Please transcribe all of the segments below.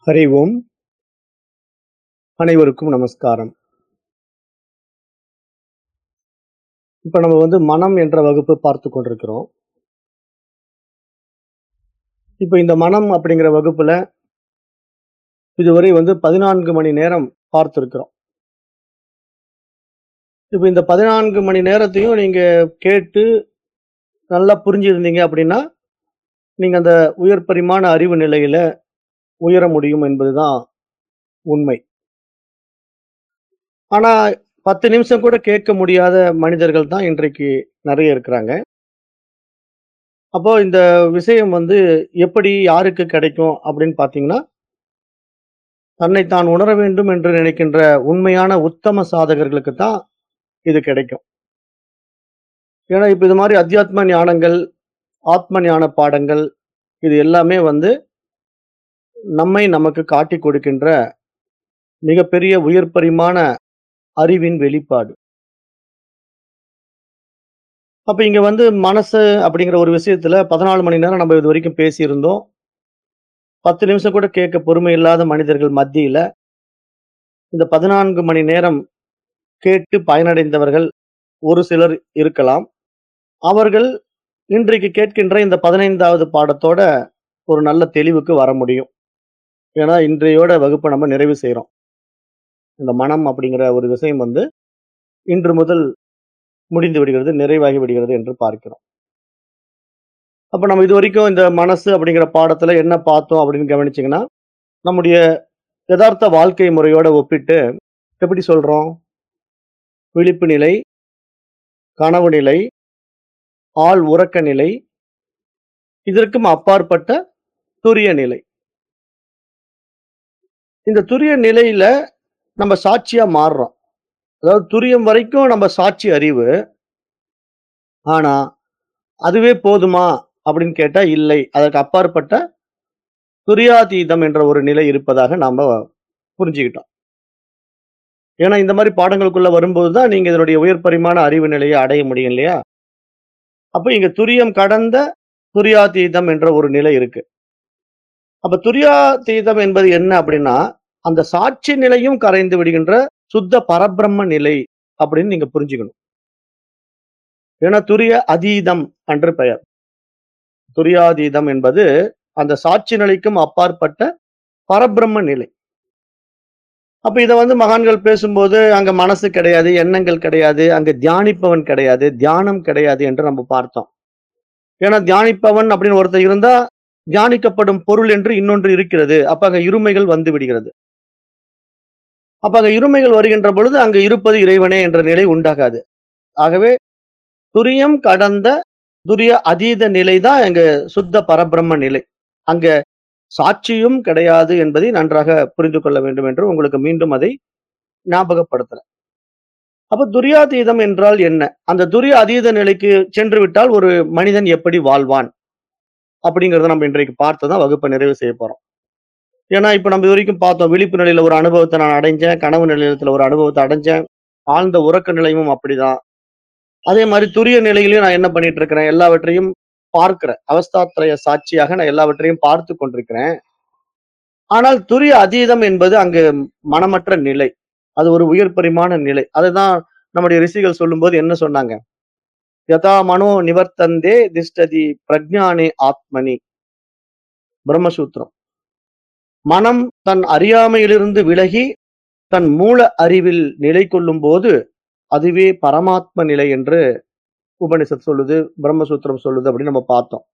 ஹரி ஓம் அனைவருக்கும் நமஸ்காரம் இப்ப நம்ம வந்து மனம் என்ற வகுப்பு பார்த்து கொண்டிருக்கிறோம் இப்ப இந்த மனம் அப்படிங்கிற வகுப்புல இதுவரை வந்து பதினான்கு மணி நேரம் பார்த்திருக்கிறோம் இப்ப இந்த பதினான்கு மணி நேரத்தையும் நீங்க கேட்டு நல்லா புரிஞ்சிருந்தீங்க அப்படின்னா நீங்க அந்த உயர் பரிமாண அறிவு நிலையில உயர முடியும் என்பதுதான் உண்மை ஆனா பத்து நிமிஷம் கூட கேட்க முடியாத மனிதர்கள் தான் இன்றைக்கு நிறைய இருக்கிறாங்க அப்போ இந்த விஷயம் வந்து எப்படி யாருக்கு கிடைக்கும் அப்படின்னு பாத்தீங்கன்னா தன்னை தான் உணர வேண்டும் என்று நினைக்கின்ற உண்மையான உத்தம சாதகர்களுக்கு தான் இது கிடைக்கும் ஏன்னா இப்ப இது மாதிரி அத்தியாத்ம ஞானங்கள் ஆத்ம ஞான பாடங்கள் இது எல்லாமே வந்து நம்மை நமக்கு காட்டி கொடுக்கின்ற மிகப்பெரிய உயர் பரிமாண அறிவின் வெளிப்பாடு அப்ப இங்க வந்து மனசு அப்படிங்கிற ஒரு விஷயத்துல பதினாலு மணி நேரம் நம்ம இது வரைக்கும் பேசியிருந்தோம் பத்து நிமிஷம் கூட கேட்க பொறுமை இல்லாத மனிதர்கள் மத்தியில இந்த பதினான்கு மணி நேரம் கேட்டு பயனடைந்தவர்கள் ஒரு சிலர் இருக்கலாம் அவர்கள் இன்றைக்கு கேட்கின்ற இந்த பதினைந்தாவது பாடத்தோட ஒரு நல்ல தெளிவுக்கு வர முடியும் ஏன்னா இன்றையோட வகுப்பை நம்ம நிறைவு செய்கிறோம் இந்த மனம் அப்படிங்கிற ஒரு விஷயம் வந்து இன்று முதல் முடிந்து விடுகிறது நிறைவாகி விடுகிறது என்று பார்க்கிறோம் அப்ப நம்ம இது வரைக்கும் இந்த மனசு அப்படிங்கிற பாடத்துல என்ன பார்த்தோம் அப்படின்னு கவனிச்சீங்கன்னா நம்முடைய யதார்த்த வாழ்க்கை முறையோட ஒப்பிட்டு எப்படி சொல்றோம் விழிப்பு நிலை கனவு நிலை ஆள் உறக்க நிலை இதற்கும் அப்பாற்பட்ட துரிய நிலை இந்த துரிய நிலையில நம்ம சாட்சியா மாறுறோம் அதாவது துரியம் வரைக்கும் நம்ம சாட்சி அறிவு ஆனா அதுவே போதுமா அப்படின்னு கேட்டா இல்லை அதற்கு அப்பாற்பட்ட துரியாதீதம் என்ற ஒரு நிலை இருப்பதாக நாம புரிஞ்சுக்கிட்டோம் ஏன்னா இந்த மாதிரி பாடங்களுக்குள்ள வரும்போது தான் நீங்க இதனுடைய உயர் பரிமாண அறிவு நிலையை அடைய முடியும் இல்லையா அப்ப இங்க துரியம் கடந்த துரியாதீதம் என்ற ஒரு நிலை இருக்கு அப்ப துரியாதீதம் என்பது என்ன அப்படின்னா அந்த சாட்சி நிலையும் கரைந்து விடுகின்ற சுத்த பரபிரம்ம நிலை அப்படின்னு நீங்க புரிஞ்சுக்கணும் ஏன்னா துரிய அதீதம் என்று பெயர் துரியாதீதம் என்பது அந்த சாட்சி நிலைக்கும் அப்பாற்பட்ட பரபிரம்ம நிலை அப்ப இதை வந்து மகான்கள் பேசும்போது அங்க மனசு கிடையாது எண்ணங்கள் கிடையாது அங்க தியானிப்பவன் கிடையாது தியானம் கிடையாது என்று நம்ம பார்த்தோம் ஏன்னா தியானிப்பவன் அப்படின்னு ஒருத்தர் இருந்தா தியானிக்கப்படும் பொருள் என்று இன்னொன்று இருக்கிறது அப்ப அங்க இருமைகள் வந்து விடுகிறது அப்ப அங்க இருமைகள் வருகின்ற பொழுது அங்க இருப்பது இறைவனே என்ற நிலை உண்டாகாது ஆகவே துரியம் கடந்த துரிய அதீத நிலை தான் அங்க சுத்த பரபிரம்ம நிலை அங்க சாட்சியும் கிடையாது என்பதை நன்றாக புரிந்து கொள்ள வேண்டும் என்று உங்களுக்கு மீண்டும் அதை ஞாபகப்படுத்துறேன் அப்ப துரியாதீதம் என்றால் என்ன அந்த துரிய அதீத நிலைக்கு சென்று விட்டால் ஒரு மனிதன் எப்படி வாழ்வான் அப்படிங்கறத நம்ம இன்றைக்கு பார்த்து தான் வகுப்பை நிறைவு செய்ய போறோம் ஏன்னா இப்ப நம்ம இது வரைக்கும் பார்த்தோம் விழிப்பு நிலையில ஒரு அனுபவத்தை நான் அடைஞ்சேன் கனவு நிலையத்துல ஒரு அனுபவத்தை அடைஞ்சேன் ஆழ்ந்த உறக்க நிலையும் அப்படிதான் அதே மாதிரி துரிய நிலையிலையும் நான் என்ன பண்ணிட்டு இருக்கிறேன் எல்லாவற்றையும் பார்க்கிறேன் அவஸ்தாத்திரய சாட்சியாக நான் எல்லாவற்றையும் பார்த்து கொண்டிருக்கிறேன் ஆனால் துரிய அதீதம் என்பது அங்கு மனமற்ற நிலை அது ஒரு உயர் பரிமாண நிலை அதுதான் நம்முடைய ரிஷிகள் சொல்லும்போது என்ன சொன்னாங்க யதா மனோ நிவர்த்தந்தே திஷ்டதி பிரஜானே ஆத்மனி பிரம்மசூத்திரம் மனம் தன் அறியாமையிலிருந்து விலகி தன் மூல அறிவில் நிலை கொள்ளும் போது அதுவே பரமாத்ம நிலை என்று உபனிஷத் சொல்லுது பிரம்மசூத்திரம் சொல்லுது அப்படின்னு நம்ம பார்த்தோம்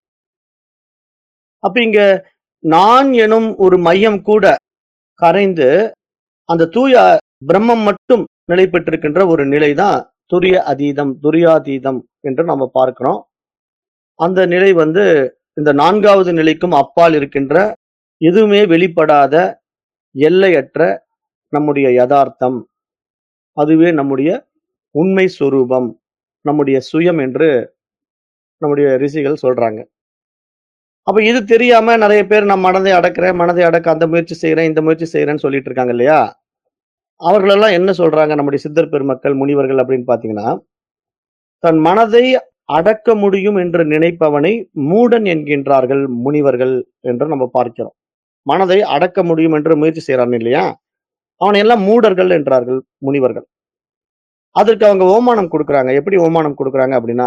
அப்ப இங்க நான் எனும் ஒரு மையம் கூட கரைந்து அந்த தூய பிரம்மம் மட்டும் நிலை பெற்றிருக்கின்ற ஒரு நிலைதான் துரிய அதீதம் துரியாதீதம் என்று நம்ம பார்க்கிறோம் அந்த நிலை வந்து இந்த நான்காவது நிலைக்கும் அப்பால் இருக்கின்ற எதுவுமே வெளிப்படாத எல்லையற்ற நம்முடைய யதார்த்தம் அதுவே நம்முடைய உண்மை சொரூபம் நம்முடைய சுயம் என்று நம்முடைய ரிஷிகள் சொல்றாங்க அப்ப இது தெரியாம நிறைய பேர் நான் மனதை அடக்கிறேன் மனதை அடக்க அந்த முயற்சி செய்யறேன் இந்த முயற்சி செய்யறேன்னு சொல்லிட்டு இருக்காங்க இல்லையா அவர்களெல்லாம் என்ன சொல்றாங்க நம்முடைய சித்தர் பெருமக்கள் முனிவர்கள் அப்படின்னு பாத்தீங்கன்னா தன் மனதை அடக்க முடியும் என்று நினைப்பவனை மூடன் என்கின்றார்கள் முனிவர்கள் என்று நம்ம பார்க்கிறோம் மனதை அடக்க முடியும் என்று முயற்சி செய்றான் இல்லையா? அவனை எல்லாம் மூடர்கள் என்றார்கள் முனிவர்கள். அதற்கு அவங்க ஓமானம் குடுக்குறாங்க. எப்படி ஓமானம் குடுக்குறாங்க அப்படின்னா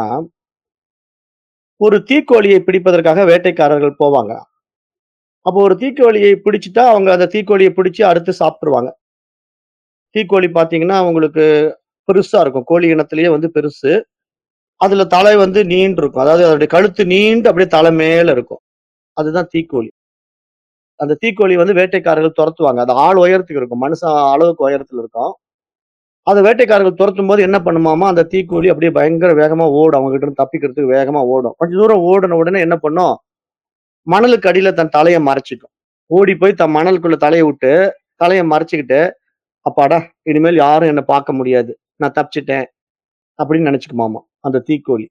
ஒரு தீக்கோழியை பிடிப்பதற்காக வேட்டைக்காரர்கள் போவாங்க. அப்போ ஒரு தீக்கோழியை பிடிச்சுட்டா, அவங்க அந்த தீக்கோழிய பிடிச்சு அறுத்து சாப்ட்டுருவாங்க. தீக்கோழி பார்த்தீங்கன்னா, உங்களுக்கு பெருசா இருக்கும். கோழி இனத்திலேயே வந்து பெருசு. அதுல தலை வந்து நீண்டிருக்கும். அதாவது அதோடைய கழுத்து நீண்டு அப்படியே தலை மேல இருக்கும். அதுதான் தீக்கோழி. அந்த தீக்கோழி வந்து வேட்டைக்காரர்கள் தொரத்துவாங்க. அது ஆள் உயரத்துக்கு இருக்கும். மனுஷன் அளவுக்கு உயரத்துல இருக்கும். அத வேட்டைக்காரர்கள் துரத்தும்போது என்ன பண்ணுமாமா, அந்த தீக்கோழி அப்படியே பயங்கர வேகமா ஓடும். அவங்க கிட்ட இருந்து தப்பிக்கிறதுக்கு வேகமா ஓடும். கொஞ்ச தூரம் ஓடுன உடனே என்ன பண்ணும், மணலுக்கு அடியில தன் தலைய மறைச்சுக்கும். ஓடி போய் தன் மணலுக்குள்ள தலைய விட்டு, தலைய மறைச்சுக்கிட்டு, "அப்பாடா! இனிமேல் யாரும் என்ன பார்க்க முடியாது. நான் தப்பிச்சுட்டேன்." அப்படின்னு நெனச்சுக்குமாமா, அந்த தீக்கோழி.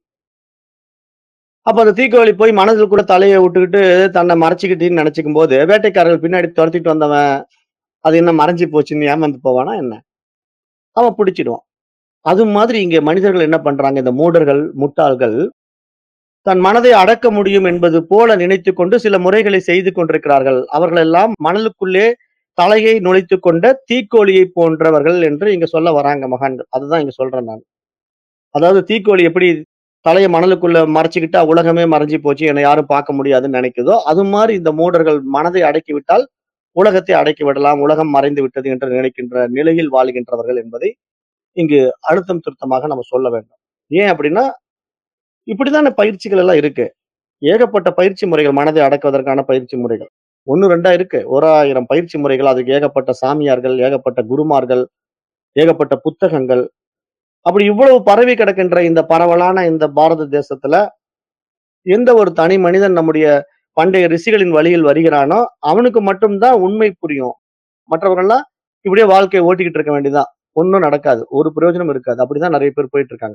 அப்ப அந்த தீக்கோழி போய் மணலுக்குள்ள தலைய விட்டுக்கிட்டு, தன்னை மறைச்சுக்கிட்டுன்னு நெனச்சுக்கும்போது, வேட்டைக்காரர்கள் பின்னாடி தொரத்திட்டு வந்தவன், அது என்ன மறைஞ்சு போச்சுன்னு ஏமாந்து போவானா என்ன? அவன் பிடிச்சிடுவான். அது மாதிரி இங்க மனிதர்கள் என்ன பண்றாங்க, இந்த மூடர்கள், முட்டாள்கள், தன் மனதை அடக்க முடியும் என்பது போல நினைத்துக் கொண்டு சில முறைகளை செய்து கொண்டிருக்கிறார்கள். அவர்களெல்லாம் மணலுக்குள்ளே தலையை நுழைத்துக் கொண்ட தீக்கோழியைப் போன்றவர்கள் என்று இங்க சொல்ல வராங்க மகான்கள். அதுதான் இங்க சொல்றேன் நான். அதாவது தீக்கோழி எப்படி தலைய மணலுக்குள்ள மறைச்சுக்கிட்டா, உலகமே மறைஞ்சு போச்சு, என்னை யாரும் பார்க்க முடியாதுன்னு நெனைக்குதோ, அது மாரி இந்த மூடர்கள் மனதை அடக்கிவிட்டால், உலகத்தை அடக்கி விடலாம். உலகம் மறைந்து விட்டது என்று நினைக்கின்ற நிலையில் வாழ்கின்றவர்கள் என்பதை, இங்கு அழுத்தம் திருத்தமாக நம்ம சொல்ல வேண்டும். ஏன் அப்படின்னா, இப்படித்தானே பயிற்சிகள் எல்லாம் இருக்கு. ஏகப்பட்ட பயிற்சி முறைகள், மனதை அடக்குவதற்கான பயிற்சி முறைகள். 1, 2ஆ இருக்கு. 1000 பயிற்சி முறைகள். அதுக்கு ஏகப்பட்ட சாமியார்கள், ஏகப்பட்ட குருமார்கள், ஏகப்பட்ட புத்தகங்கள். அப்படி இவ்வளவு பரவி கிடக்கின்ற இந்த பரவலான இந்த பாரத தேசத்துல, எந்த ஒரு தனி மனிதன் நம்முடைய பண்டைய ரிஷிகளின் வழியில் வருகிறானோ, அவனுக்கு மட்டும் தான் உண்மை புரியும். மற்றவர்கள்லாம் இப்படியே வாழ்க்கைய ஓட்டிக்கிட்டு இருக்க வேண்டியதுதான். ஒண்ணும் நடக்காது. ஒரு பிரயோஜனம் இருக்காது. அப்படிதான் நெறைய பேர் போயிட்டு இருக்காங்க.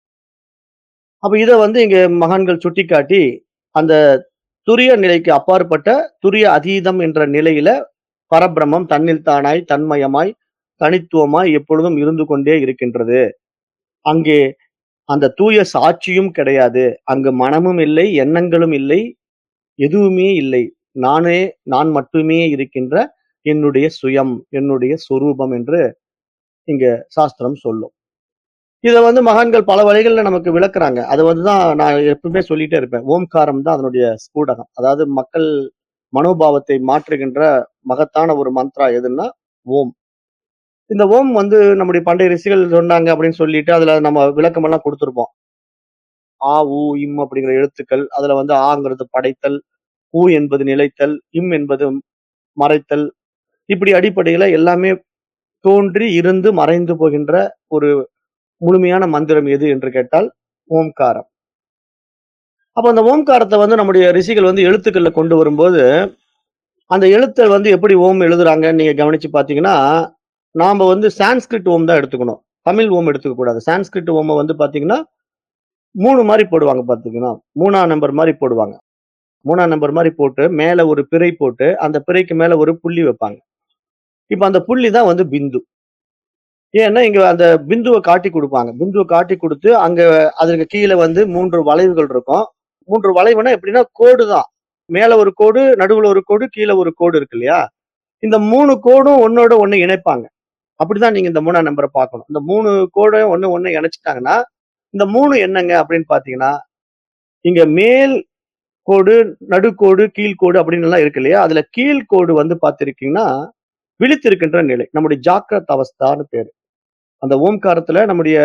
அப்ப இத வந்து இங்க மகான்கள் சுட்டிக்காட்டி, அந்த துரிய நிலைக்கு அப்பாற்பட்ட துரிய அதீதம் என்ற நிலையில பரபிரம்மம் தன்னில் தானாய், தன்மயமாய், தனித்துவமாய் எப்பொழுதும் இருந்து கொண்டே இருக்கின்றது. அங்கே அந்த தூய சாட்சியும் கிடையாது. அங்கு மனமும் இல்லை, எண்ணங்களும் இல்லை, எதுவுமே இல்லை. நானே நான் மட்டுமே இருக்கின்ற என்னுடைய சுயம், என்னுடைய சொரூபம் என்று இங்க சாஸ்திரம் சொல்லும். இத வந்து மகான்கள் பல வழிகள்ல நமக்கு விளக்குறாங்க. அது வந்து தான் நான் எப்பவுமே சொல்லிட்டே இருப்பேன். ஓம்காரம் தான் அதனுடைய ஸ்பூடகம். அதாவது மக்கள் மனோபாவத்தை மாற்றுகின்ற மகத்தான ஒரு மந்த்ரா எதுன்னா, ஓம். இந்த ஓம் வந்து நம்முடைய பண்டைய ரிஷிகள் சொன்னாங்க அப்படின்னு சொல்லிட்டு, அதுல நம்ம விளக்கமெல்லாம் குடுத்திருப்போம். ஆ, உ, இம் அப்படிங்கிற எழுத்துக்கள். அதுல வந்து ஆங்கிறது படைத்தல், உ என்பது நிலைத்தல், இம் என்பது மறைத்தல். இப்படி அடிப்படையில எல்லாமே தோன்றி, இருந்து, மறைந்து போகின்ற ஒரு முழுமையான மந்திரம் எது என்று கேட்டால், ஓம்காரம். அப்ப அந்த ஓம்காரத்த வந்து நம்முடைய ரிஷிகள் வந்து எழுத்துக்கள்ல கொண்டு வரும்போது, அந்த எழுத்த வந்து எப்படி ஓம் எழுதுறாங்கன்னு நீங்க கவனிச்சு பார்த்தீங்கன்னா, நாம வந்து சான்ஸ்கிரிட் ஓம் தான் எடுத்துக்கணும். தமிழ் ஓம் எடுத்துக்க கூடாது. சான்ஸ்கிரிட் ஓம வந்து பார்த்தீங்கன்னா, 3 மாரி போடுவாங்க பார்த்தீங்கன்னா, 3ஆம் நம்பர் மாரி போடுவாங்க. 3ஆம் நம்பர் மாரி போட்டு, மேல ஒரு பிறை போட்டு, அந்த பிறைக்கு மேல ஒரு புள்ளி வைப்பாங்க. இப்ப அந்த புள்ளி தான் வந்து பிந்து. ஏன்னா, இங்க அந்த பிந்துவ காட்டிக் குடுப்பாங்க. பிந்துவ காட்டிக் குடுத்து, அங்க அதற்கு கீழ வந்து 3 வளைவுகள் இருக்கும். 3 வளைவுனா எப்படின்னா, கோடு தான். மேல ஒரு கோடு, நடுவுல ஒரு கோடு, கீழ ஒரு கோடு இருக்கு இல்லையா? இந்த 3 கோடும் ஒண்ணோட ஒண்ணு இணைப்பாங்க. அப்படிதான் நீங்க இந்த 3ஆம் நம்பர பார்க்கணும். இந்த 3 கோடையும் ஒண்ணு ஒண்ணு இணைச்சுட்டாங்கன்னா, இந்த 3 என்னங்க அப்படின்னு பார்த்தீங்கன்னா, இங்க மேல் கோடு, நடுக்கோடு, கீழ்க்கோடு அப்படின்னு எல்லாம் இருக்கு இல்லையா? அதுல கீழ்க்கோடு வந்து பார்த்திருக்கீங்கன்னா, விழித்திருக்கின்ற நிலை. நம்முடைய ஜாக்கிரத் அவஸ்தான்னு பேரு. அந்த ஓம்காரத்துல நம்முடைய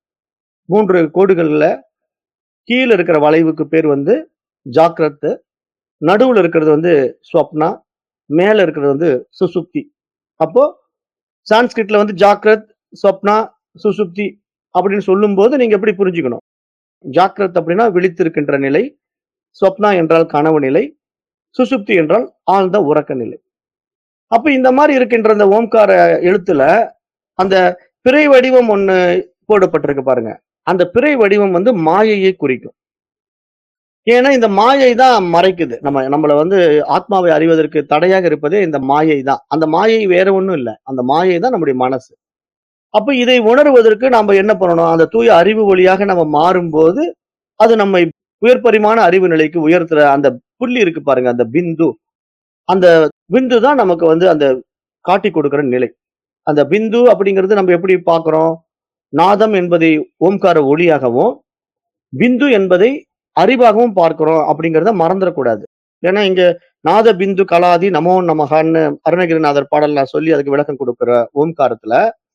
3 கோடுகள்ல கீழ இருக்கிற வளைவுக்கு பேர் வந்து ஜாக்கிரத்து. நடுவுல இருக்கிறது வந்து ஸ்வப்னா. மேல இருக்கிறது வந்து சுசுப்தி. அப்போ சான்ஸ்கிரிட்ல வந்து ஜாக்கிரத், ஸ்வப்னா, சுசுப்தி அப்படின்னு சொல்லும்போது நீங்க எப்படி புரிஞ்சுக்கணும்? ஜாக்கிரத் அப்படின்னா விழித்திருக்கின்ற நிலை. ஸ்வப்னா என்றால் கனவு நிலை. சுசுப்தி என்றால் ஆழ்ந்த உறக்க நிலை. அப்ப இந்த மாரி இருக்கின்ற இந்த ஓம்கார எழுத்துல, அந்த பிறை வடிவம் ஒண்ணு போடப்பட்டிருக்கு பாருங்க. அந்த பிறை வடிவம் வந்து மாயையை குறிக்கும். ஏன்னா, இந்த மாயை தான் மறைக்குது. நம்ம நம்மள வந்து ஆத்மாவை அறிவதற்கு தடையாக இருப்பதே இந்த மாயை தான். அந்த மாயை வேற ஒண்ணும் இல்ல. அந்த மாயை தான் நம்முடைய மனசு. அப்ப இதை உணருவதற்கு நாம என்ன பண்ணணும்? அந்த தூய அறிவு வழியாக நம்ம மாறும்போது, அது நம்மை உயர் பரிமாண அறிவு நிலைக்கு உயர்த்துற அந்த புள்ளி இருக்கு பாருங்க, அந்த பிந்து. அந்த பிந்து தான் நமக்கு வந்து அந்த காட்டிக் கொடுக்கிற நிலை. அந்த பிந்து அப்படிங்கிறது நம்ம எப்படி பார்க்கிறோம்? நாதம் என்பதை ஓம்கார ஒலியாகவும், பிந்து என்பதை அறிவாகவும் பார்க்கிறோம் அப்படிங்கிறத மறந்துறக்கூடாது. ஏன்னா இங்க நாத பிந்து கலாதி நமோ நமகான்னு அருணகிரிநாதர் பாடல்ல சொல்லி அதுக்கு விளக்கம் கொடுக்கிற ஓம்காரத்துல,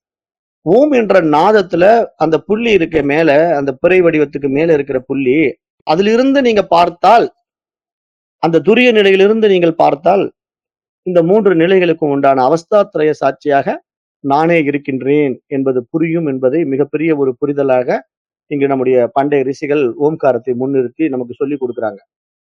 ஓம் என்ற நாதத்துல அந்த புள்ளி இருக்கே மேல, அந்த பிறை வடிவத்துக்கு மேல இருக்கிற புள்ளி, அதிலிருந்து நீங்க பார்த்தால், அந்த துரிய நிலையிலிருந்து நீங்கள் பார்த்தால், இந்த 3 நிலைகளுக்கும் உண்டான அவஸ்தாத்ரய சாட்சியாக நானே இருக்கின்றேன் என்பது புரியும் என்பதை மிகப்பெரிய ஒரு புரிதலாக இங்கு நம்முடைய பண்டைய ரிஷிகள் ஓம்காரத்தை முன்னிறுத்தி நமக்கு சொல்லிக் குடுக்குறாங்க.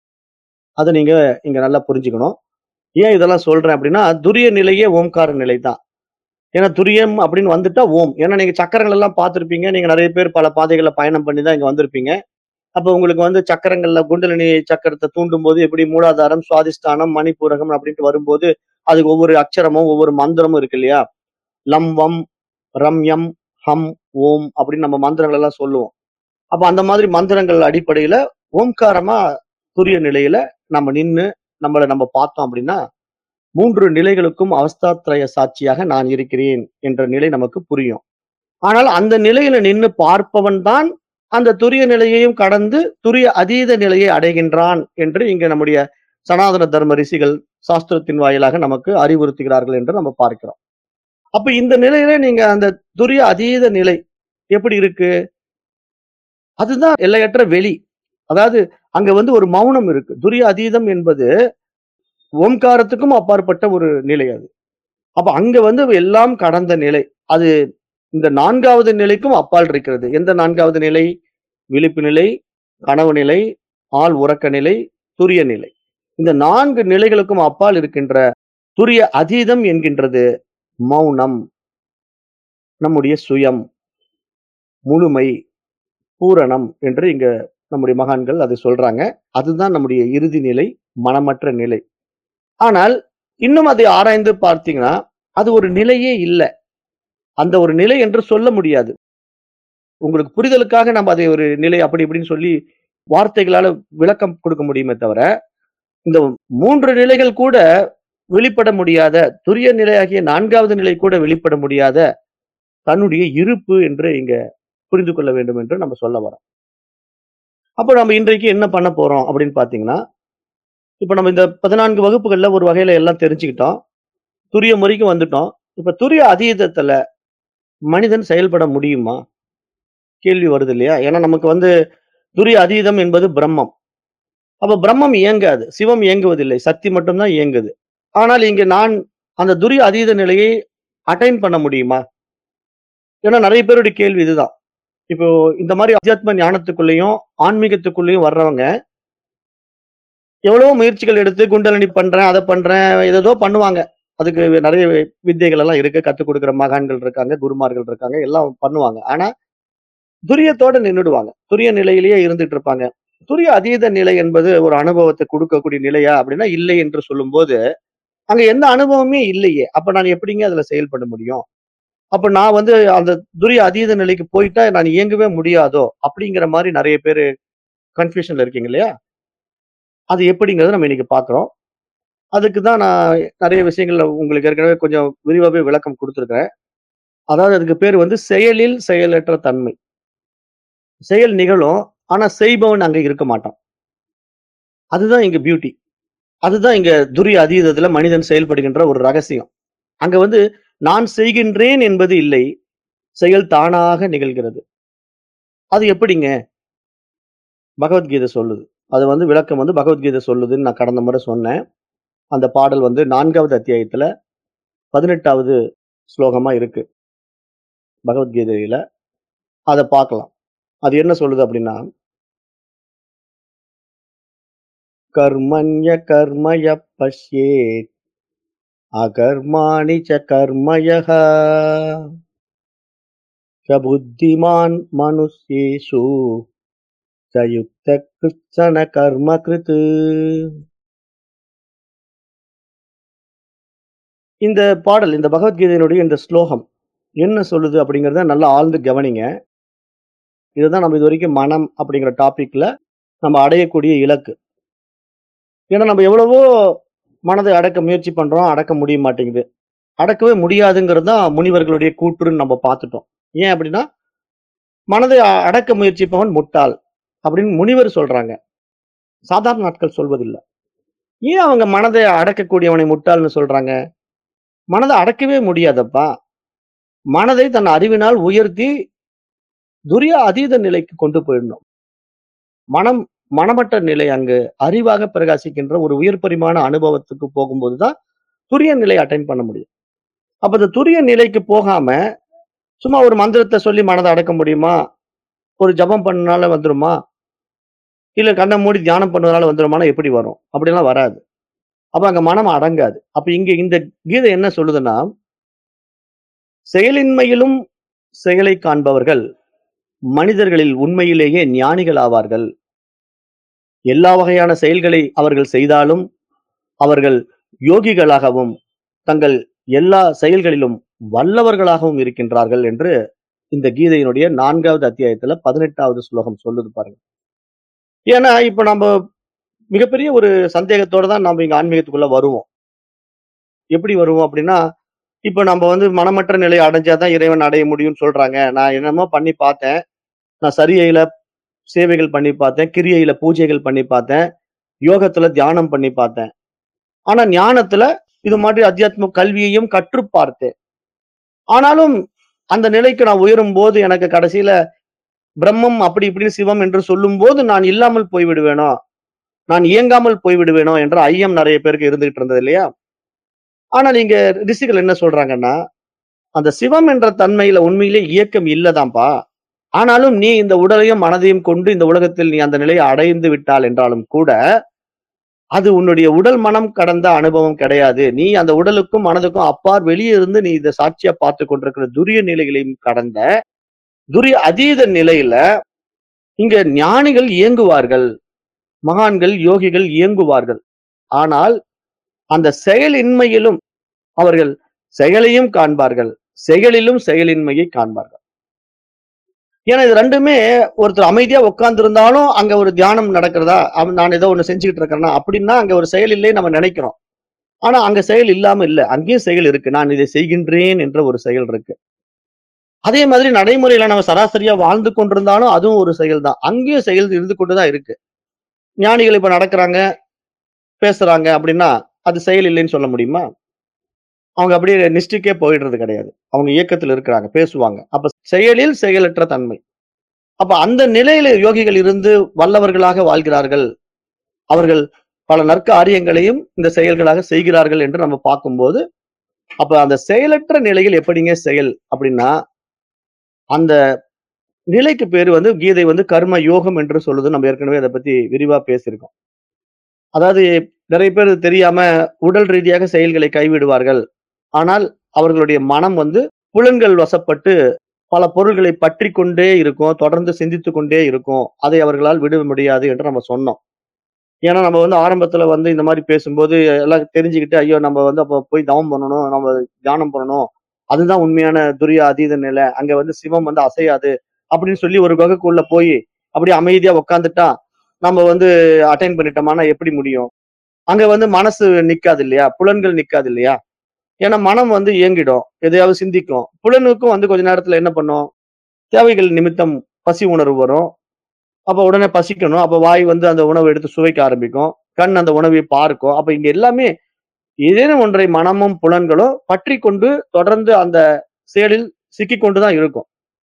அத நீங்க இங்க நல்லா புரிஞ்சுக்கணும். ஏன் இதெல்லாம் சொல்றேன் அப்படின்னா, துரிய நிலையே ஓம்கார நிலை தான். ஏன்னா துரியம் அப்படின்னு வந்துட்டா ஓம். ஏன்னா நீங்க சக்கரங்கள் எல்லாம் பார்த்திருப்பீங்க. நீங்க நெறைய பேர் பல பாதைகள்ல பயணம் பண்ணி தான் இங்க வந்திருப்பீங்க. அப்ப உங்களுக்கு வந்து சக்கரங்கள்ல குண்டலினி சக்கரத்த தூண்டும்போது எப்படி மூலாதாரம், சுவாதிஷ்டானம், மணிப்பூரகம் அப்படின்ட்டு வரும்போது, அதுக்கு ஒவ்வொரு அக்ஷரமும், ஒவ்வொரு மந்திரமும் இருக்கு இல்லையா? லம், வம், ரம், யம், ஹம், ஓம் அப்படின்னு நம்ம மந்திரங்கள் எல்லாம் சொல்லுவோம். அப்ப அந்த மாதிரி மந்திரங்கள் அடிப்படையில ஓம்காரமா துரிய நிலையில நம்ம நின்னு நம்மள நம்ம பார்த்தோம் அப்படின்னா, 3 நிலைகளுக்கும் அவஸ்தாத்ரய சாட்சியாக நான் இருக்கிறேன் என்ற நிலை நமக்கு புரியும். ஆனால் அந்த நிலையில நின்னு பார்ப்பவன் தான் அந்த துரிய நிலையையும் கடந்து துரிய அதீத நிலையை அடைகின்றான் என்று இங்க நம்முடைய சனாதன தர்ம ரிஷிகள் சாஸ்திரத்தின் வாயிலாக நமக்கு அறிவுறுத்துகிறார்கள் என்று நம்ம பார்க்கிறோம். அப்ப இந்த நிலையில நீங்க அந்த துரிய அதீத நிலை எப்படி இருக்கு? அதுதான் எல்லையற்ற வெளி. அதாவது அங்க வந்து ஒரு மௌனம் இருக்கு. துரிய அதீதம் என்பது ஓம்காரத்துக்கும் அப்பாற்பட்ட ஒரு நிலை அது. அப்ப அங்க வந்து எல்லாம் கடந்த நிலை. அது இந்த 4வது நிலைக்கும் அப்பால் இருக்கிறது. எந்த 4வது நிலை? விழிப்பு நிலை, கனவு நிலை, ஆழ் உறக்க நிலை, துரிய நிலை. இந்த 4 நிலைகளுக்கும் அப்பால் இருக்கின்ற துரிய அதீதம் என்கின்றது மௌனம். நம்முடைய சுயம். முழுமை, பூரணம் என்று இங்க நம்முடைய மகான்கள் அதை சொல்றாங்க. அதுதான் நம்முடைய இறுதி நிலை, மனமற்ற நிலை. ஆனால் இன்னும் அதை ஆராய்ந்து பார்த்தீங்கன்னா, அது ஒரு நிலையே இல்ல. அந்த ஒரு நிலை என்று சொல்ல முடியாது. உங்களுக்கு புரிதலுக்காக நம்ம அதை ஒரு நிலை அப்படி இப்படின்னு சொல்லி வார்த்தைகளால விளக்கம் கொடுக்க முடியுமே தவிர, இந்த 3 நிலைகள் கூட வெளிப்பட முடியாத, துரிய நிலையாகிய 4வது நிலை கூட வெளிப்பட முடியாத தன்னுடைய இருப்பு என்று இங்க புரிந்து கொள்ள வேண்டும் என்று நம்ம சொல்ல வரோம். அப்ப நம்ம இன்றைக்கு என்ன பண்ண போறோம் அப்படின்னு பார்த்தீங்கன்னா, இப்ப நம்ம இந்த 14 வகுப்புகள்ல ஒரு வகையில எல்லாம் தெரிஞ்சுக்கிட்டோம். துரியம் வரைக்கும் வந்துட்டோம். இப்ப துரிய அதீதத்துல மனிதன் செயல்பட முடியுமா? கேள்வி வருது இல்லையா? ஏன்னா நமக்கு வந்து துரிய அதீதம் என்பது பிரம்மம். அப்ப பிரம்மம் இயங்காது. சிவம் இயங்குவதில்லை. சக்தி மட்டும் தான் இயங்குது. ஆனால் இங்க நான் அந்த துரிய அதீத நிலையை அட்டைன் பண்ண முடியுமா? ஏன்னா நெறைய பேருடைய கேள்வி இதுதான். இப்போ இந்த மாரி அத்தியாத்ம ஞானத்துக்குள்ளயும், ஆன்மீகத்துக்குள்ளயும் வர்றவங்க எவ்வளவோ முயற்சிகள் எடுத்து குண்டலினி பண்றேன், அத பண்றேன், ஏதேதோ பண்ணுவாங்க. அதுக்கு நெறைய வித்தைகள் எல்லாம் இருக்கு. கத்துக் குடுக்குற மகான்கள் இருக்காங்க, குருமார்கள் இருக்காங்க. எல்லாம் பண்ணுவாங்க. ஆனா துரியத்தோட நின்னுடுவாங்க. துரிய நிலையிலேயே இருந்துட்டு இருப்பாங்க. துரிய அதீத நிலை என்பது ஒரு அனுபவத்த குடுக்கக்கூடிய நிலையா? அப்படின்னா இல்லை என்று சொல்லும்போது, அங்க எந்த அனுபவமே இல்லையே. அப்ப நான் எப்படிங்க அதுல செயல்பட முடியும்? அப்ப நான் வந்து அந்த துரிய அதீத நிலைக்கு போயிட்டா நான் இயங்கவே முடியாதோ? அப்படிங்கிற மாரி நெறைய பேரு கன்ஃப்யூஷன்ல இருக்கீங்க இல்லையா? அது எப்படிங்கிறத நம்ம இன்னைக்கு பார்க்கிறோம். அதுக்கு தான் நான் நெறைய விஷயங்கள்ல உங்களுக்கு ஏற்கனவே கொஞ்சம் விரிவாவே விளக்கம் குடுத்திருக்கிறேன். அதாவது அதுக்கு பேரு வந்து செயலில் செயலற்ற தன்மை. செயல் நிகழும். ஆனா செய்பவன் அங்க இருக்க மாட்டான். அதுதான் இங்க பியூட்டி. அதுதான் இங்க துரிய அதீதத்துல மனிதன் செயல்படுகின்ற ஒரு ரகசியம். அங்க வந்து நான் செய்கின்றேன் என்பது இல்லை. செயல் தானாக நிகழ்கிறது. அது எப்படிங்க? பகவத்கீதை சொல்லுது. அது வந்து விளக்கம் வந்து பகவத்கீதை சொல்லுதுன்னு நான் கடந்த முறை சொன்னேன். அந்த பாடல் வந்து 4வது அத்தியாயத்துல 18வது ஸ்லோகமா இருக்கு. பகவத்கீதையில. அத பார்க்கலாம். அது என்ன சொல்லுது அப்படின்னா கர்மண்ய கர்மய பஷ்யேத் அகர்மாணி ச கர்மயः ச புத்திமான் மனுஷ்யேஷு ச யுக்த கிருத்ஸன கர்ம கிருத் இந்த பாடல் இந்த பகவத்கீதையினுடைய இந்த ஸ்லோகம் என்ன சொல்லுது அப்படிங்கிறத நல்லா ஆழ்ந்து கவனிங்க. இதுதான் நம்ம இதுவரைக்கும் மனம் அப்படிங்கிற டாபிக்ல நம்ம அடையக்கூடிய இலக்கு. ஏன்னா நம்ம எவ்வளவோ மனதை அடக்க முயற்சி பண்றோம் அடக்க முடிய மாட்டேங்குது அடக்கவே முடியாதுங்கிறது தான் முனிவர்களுடைய கூற்றுன்னு நம்ம பார்த்துட்டோம் ஏன் அப்படின்னா மனதை அ- அடக்க முயற்சிப்பவன் முட்டாள் அப்படின்னு முனிவர் சொல்றாங்க சாதாரண நாட்கள் சொல்வதில்லை ஏன் அவங்க மனதை அடக்கக்கூடியவனை முட்டாள்னு சொல்றாங்க மனதை அடக்கவே முடியாதப்பா மனதை தன் அறிவினால் உயர்த்தி துரிய அதீத நிலைக்கு கொண்டு போயிடணும் மனம் மனமற்ற நிலை அங்கு அறிவாக பிரகாசிக்கின்ற ஒரு உயர் பரிமாண அனுபவத்துக்கு போகும்போது தான் துரிய நிலை அட்டைன் பண்ண முடியும் அப்ப இந்த துரிய நிலைக்கு போகாம சும்மா ஒரு மந்திரத்தை சொல்லி மனதை அடக்க முடியுமா ஒரு ஜபம் பண்ணனால வந்துருமா இல்ல கண்ணை மூடி தியானம் பண்ணதுனால வந்துருமானா எப்படி வரும் அப்படிலாம் வராது அப்ப அங்க மனம் அடங்காது அப்ப இங்க இந்த கீதை என்ன சொல்லுதுன்னா செயலின்மையிலும் செயலை காண்பவர்கள் மனிதர்களில் உண்மையிலேயே ஞானிகள் ஆவார்கள் எல்லா வகையான செயல்களை அவர்கள் செய்தாலும் அவர்கள் யோகிகளாகவும் தங்கள் எல்லா செயல்களிலும் வல்லவர்களாகவும் இருக்கின்றார்கள் என்று இந்த கீதையினுடைய நான்காவது அத்தியாயத்துல பதினெட்டாவது ஸ்லோகம் சொல்லுது பாருங்க ஏன்னா இப்ப நம்ம மிகப்பெரிய ஒரு சந்தேகத்தோட தான் நம்ம இங்க ஆன்மீகத்துக்குள்ள வருவோம் எப்படி வருவோம் அப்படின்னா இப்ப நம்ம வந்து மனமற்ற நிலையை அடைஞ்சாதான் இறைவன் அடைய முடியும்னு சொல்றாங்க நான் என்னமோ பண்ணி பார்த்தேன் நான் சரியையில சேவைகள் பண்ணி பார்த்தேன் கிரியையில பூஜைகள் பண்ணி பார்த்தேன் யோகத்துல தியானம் பண்ணி பார்த்தேன் ஆனா ஞானத்துல இது மாதிரி அத்தியாத்ம கல்வியையும் கற்று பார்த்தேன் ஆனாலும் அந்த நிலைக்கு நான் உயரும் போது எனக்கு கடைசியில பிரம்மம் அப்படி இப்படின்னு சிவம் என்று சொல்லும் போது நான் இல்லாமல் போய்விடுவேனோ நான் இயங்காமல் போய்விடுவேனோ என்ற ஐயம் நிறைய பேருக்கு இருந்துகிட்டு இருந்தது இல்லையா ஆனால் இங்க ரிஷிகள் என்ன சொல்றாங்கன்னா அந்த சிவம் என்ற தன்மையில உண்மையிலே இயக்கம் இல்லதாம்பா ஆனாலும் நீ இந்த உடலையும் மனதையும் கொண்டு இந்த உலகத்தில் நீ அந்த நிலையை அடைந்து விட்டால் என்றாலும் கூட அது உன்னுடைய உடல் மனம் கடந்த அனுபவம் கிடையாது நீ அந்த உடலுக்கும் மனதுக்கும் அப்பார் வெளியே இருந்து நீ இதை சாட்சியா பார்த்து கொண்டிருக்கிற துரிய நிலைகளையும் கடந்த துரிய அதீத நிலையில இங்க ஞானிகள் இயங்குவார்கள் மகான்கள் யோகிகள் இயங்குவார்கள் ஆனால் அந்த செயலின்மையிலும் அவர்கள் செயலையும் காண்பார்கள் செயலிலும் செயலின்மையை காண்பார்கள் ஏன்னா இது ரெண்டுமே ஒருத்தர் அமைதியா உட்கார்ந்து இருந்தாலும் அங்க ஒரு தியானம் நடக்கிறதா அவன் நான் ஏதோ ஒண்ணு செஞ்சுக்கிட்டு இருக்கிறேன்னா அப்படின்னா அங்க ஒரு செயல் இல்லை நம்ம நினைக்கிறோம் ஆனா அங்க செயல் இல்லாம இல்ல அங்கேயும் செயல் இருக்கு நான் இதை செய்கின்றேன் என்ற ஒரு செயல் இருக்கு அதே மாதிரி நடைமுறையில நம்ம சராசரியா வாழ்ந்து கொண்டிருந்தாலும் அதுவும் ஒரு செயல் தான் அங்கேயும் செயல் இருந்து கொண்டுதான் இருக்கு ஞானிகள் இப்ப நடக்கிறாங்க பேசுறாங்க அப்படின்னா அது செயல் இல்லைன்னு சொல்ல முடியுமா அவங்க அப்படியே நிஷ்டிக்கே போயிடுறது கிடையாது அவங்க இயக்கத்தில் இருக்கிறாங்க பேசுவாங்க அப்ப செயலில் செயலற்ற தன்மை அப்ப அந்த நிலையில யோகிகள் இருந்து வல்லவர்களாக வாழ்கிறார்கள் அவர்கள் பல நற்காரியங்களையும் இந்த செயல்களாக செய்கிறார்கள் என்று நம்ம பார்க்கும்போது அப்ப அந்த செயலற்ற நிலையில் எப்படிங்க செயல் அப்படின்னா அந்த நிலைக்கு பேரு வந்து கீதை வந்து கர்ம யோகம் என்று சொல்லுது நம்ம ஏற்கனவே அதை பத்தி விரிவா பேசியிருக்கோம் அதாவது நிறைய பேர் தெரியாம உடல் ரீதியாக செயல்களை கைவிடுவார்கள் ஆனால் அவர்களுடைய மனம் வந்து புலன்கள் வசப்பட்டு பல பொருள்களை பற்றி கொண்டே இருக்கும் தொடர்ந்து சிந்தித்து கொண்டே இருக்கும் அதை அவர்களால் விட முடியாது என்று நம்ம சொன்னோம் ஏன்னா நம்ம வந்து ஆரம்பத்துல வந்து இந்த மாதிரி பேசும்போது எல்லாம் தெரிஞ்சுக்கிட்டு ஐயோ நம்ம வந்து அப்போ போய் தவம் பண்ணணும் நம்ம தியானம் பண்ணணும் அதுதான் உண்மையான துரிய அதீத நிலை அங்க வந்து சிவம் வந்து அசையாது அப்படின்னு சொல்லி ஒரு குகைக்குள்ள போய் அப்படியே அமைதியா உட்காந்துட்டா நம்ம வந்து அட்டைன் பண்ணிட்டோமானா எப்படி முடியும் அங்க வந்து மனசு நிக்காது இல்லையா புலன்கள் நிக்காது இல்லையா ஏன்னா மனம் வந்து இயங்கிடும் எதையாவது சிந்திக்கும் புலனுக்கும் வந்து கொஞ்ச நேரத்துல என்ன பண்ணும் தேவைகள் நிமித்தம் பசி உணர்வு வரும் அப்ப உடனே பசிக்கணும் அப்ப வாய் வந்து அந்த உணவை எடுத்து சுவைக்க ஆரம்பிக்கும் கண் அந்த உணவை பார்க்கும் அப்ப இங்க எல்லாமே ஏதேனும் ஒன்றை மனமும் புலன்களும் பற்றி கொண்டு தொடர்ந்து அந்த செயலில் சிக்கிக் கொண்டுதான் இருக்கும்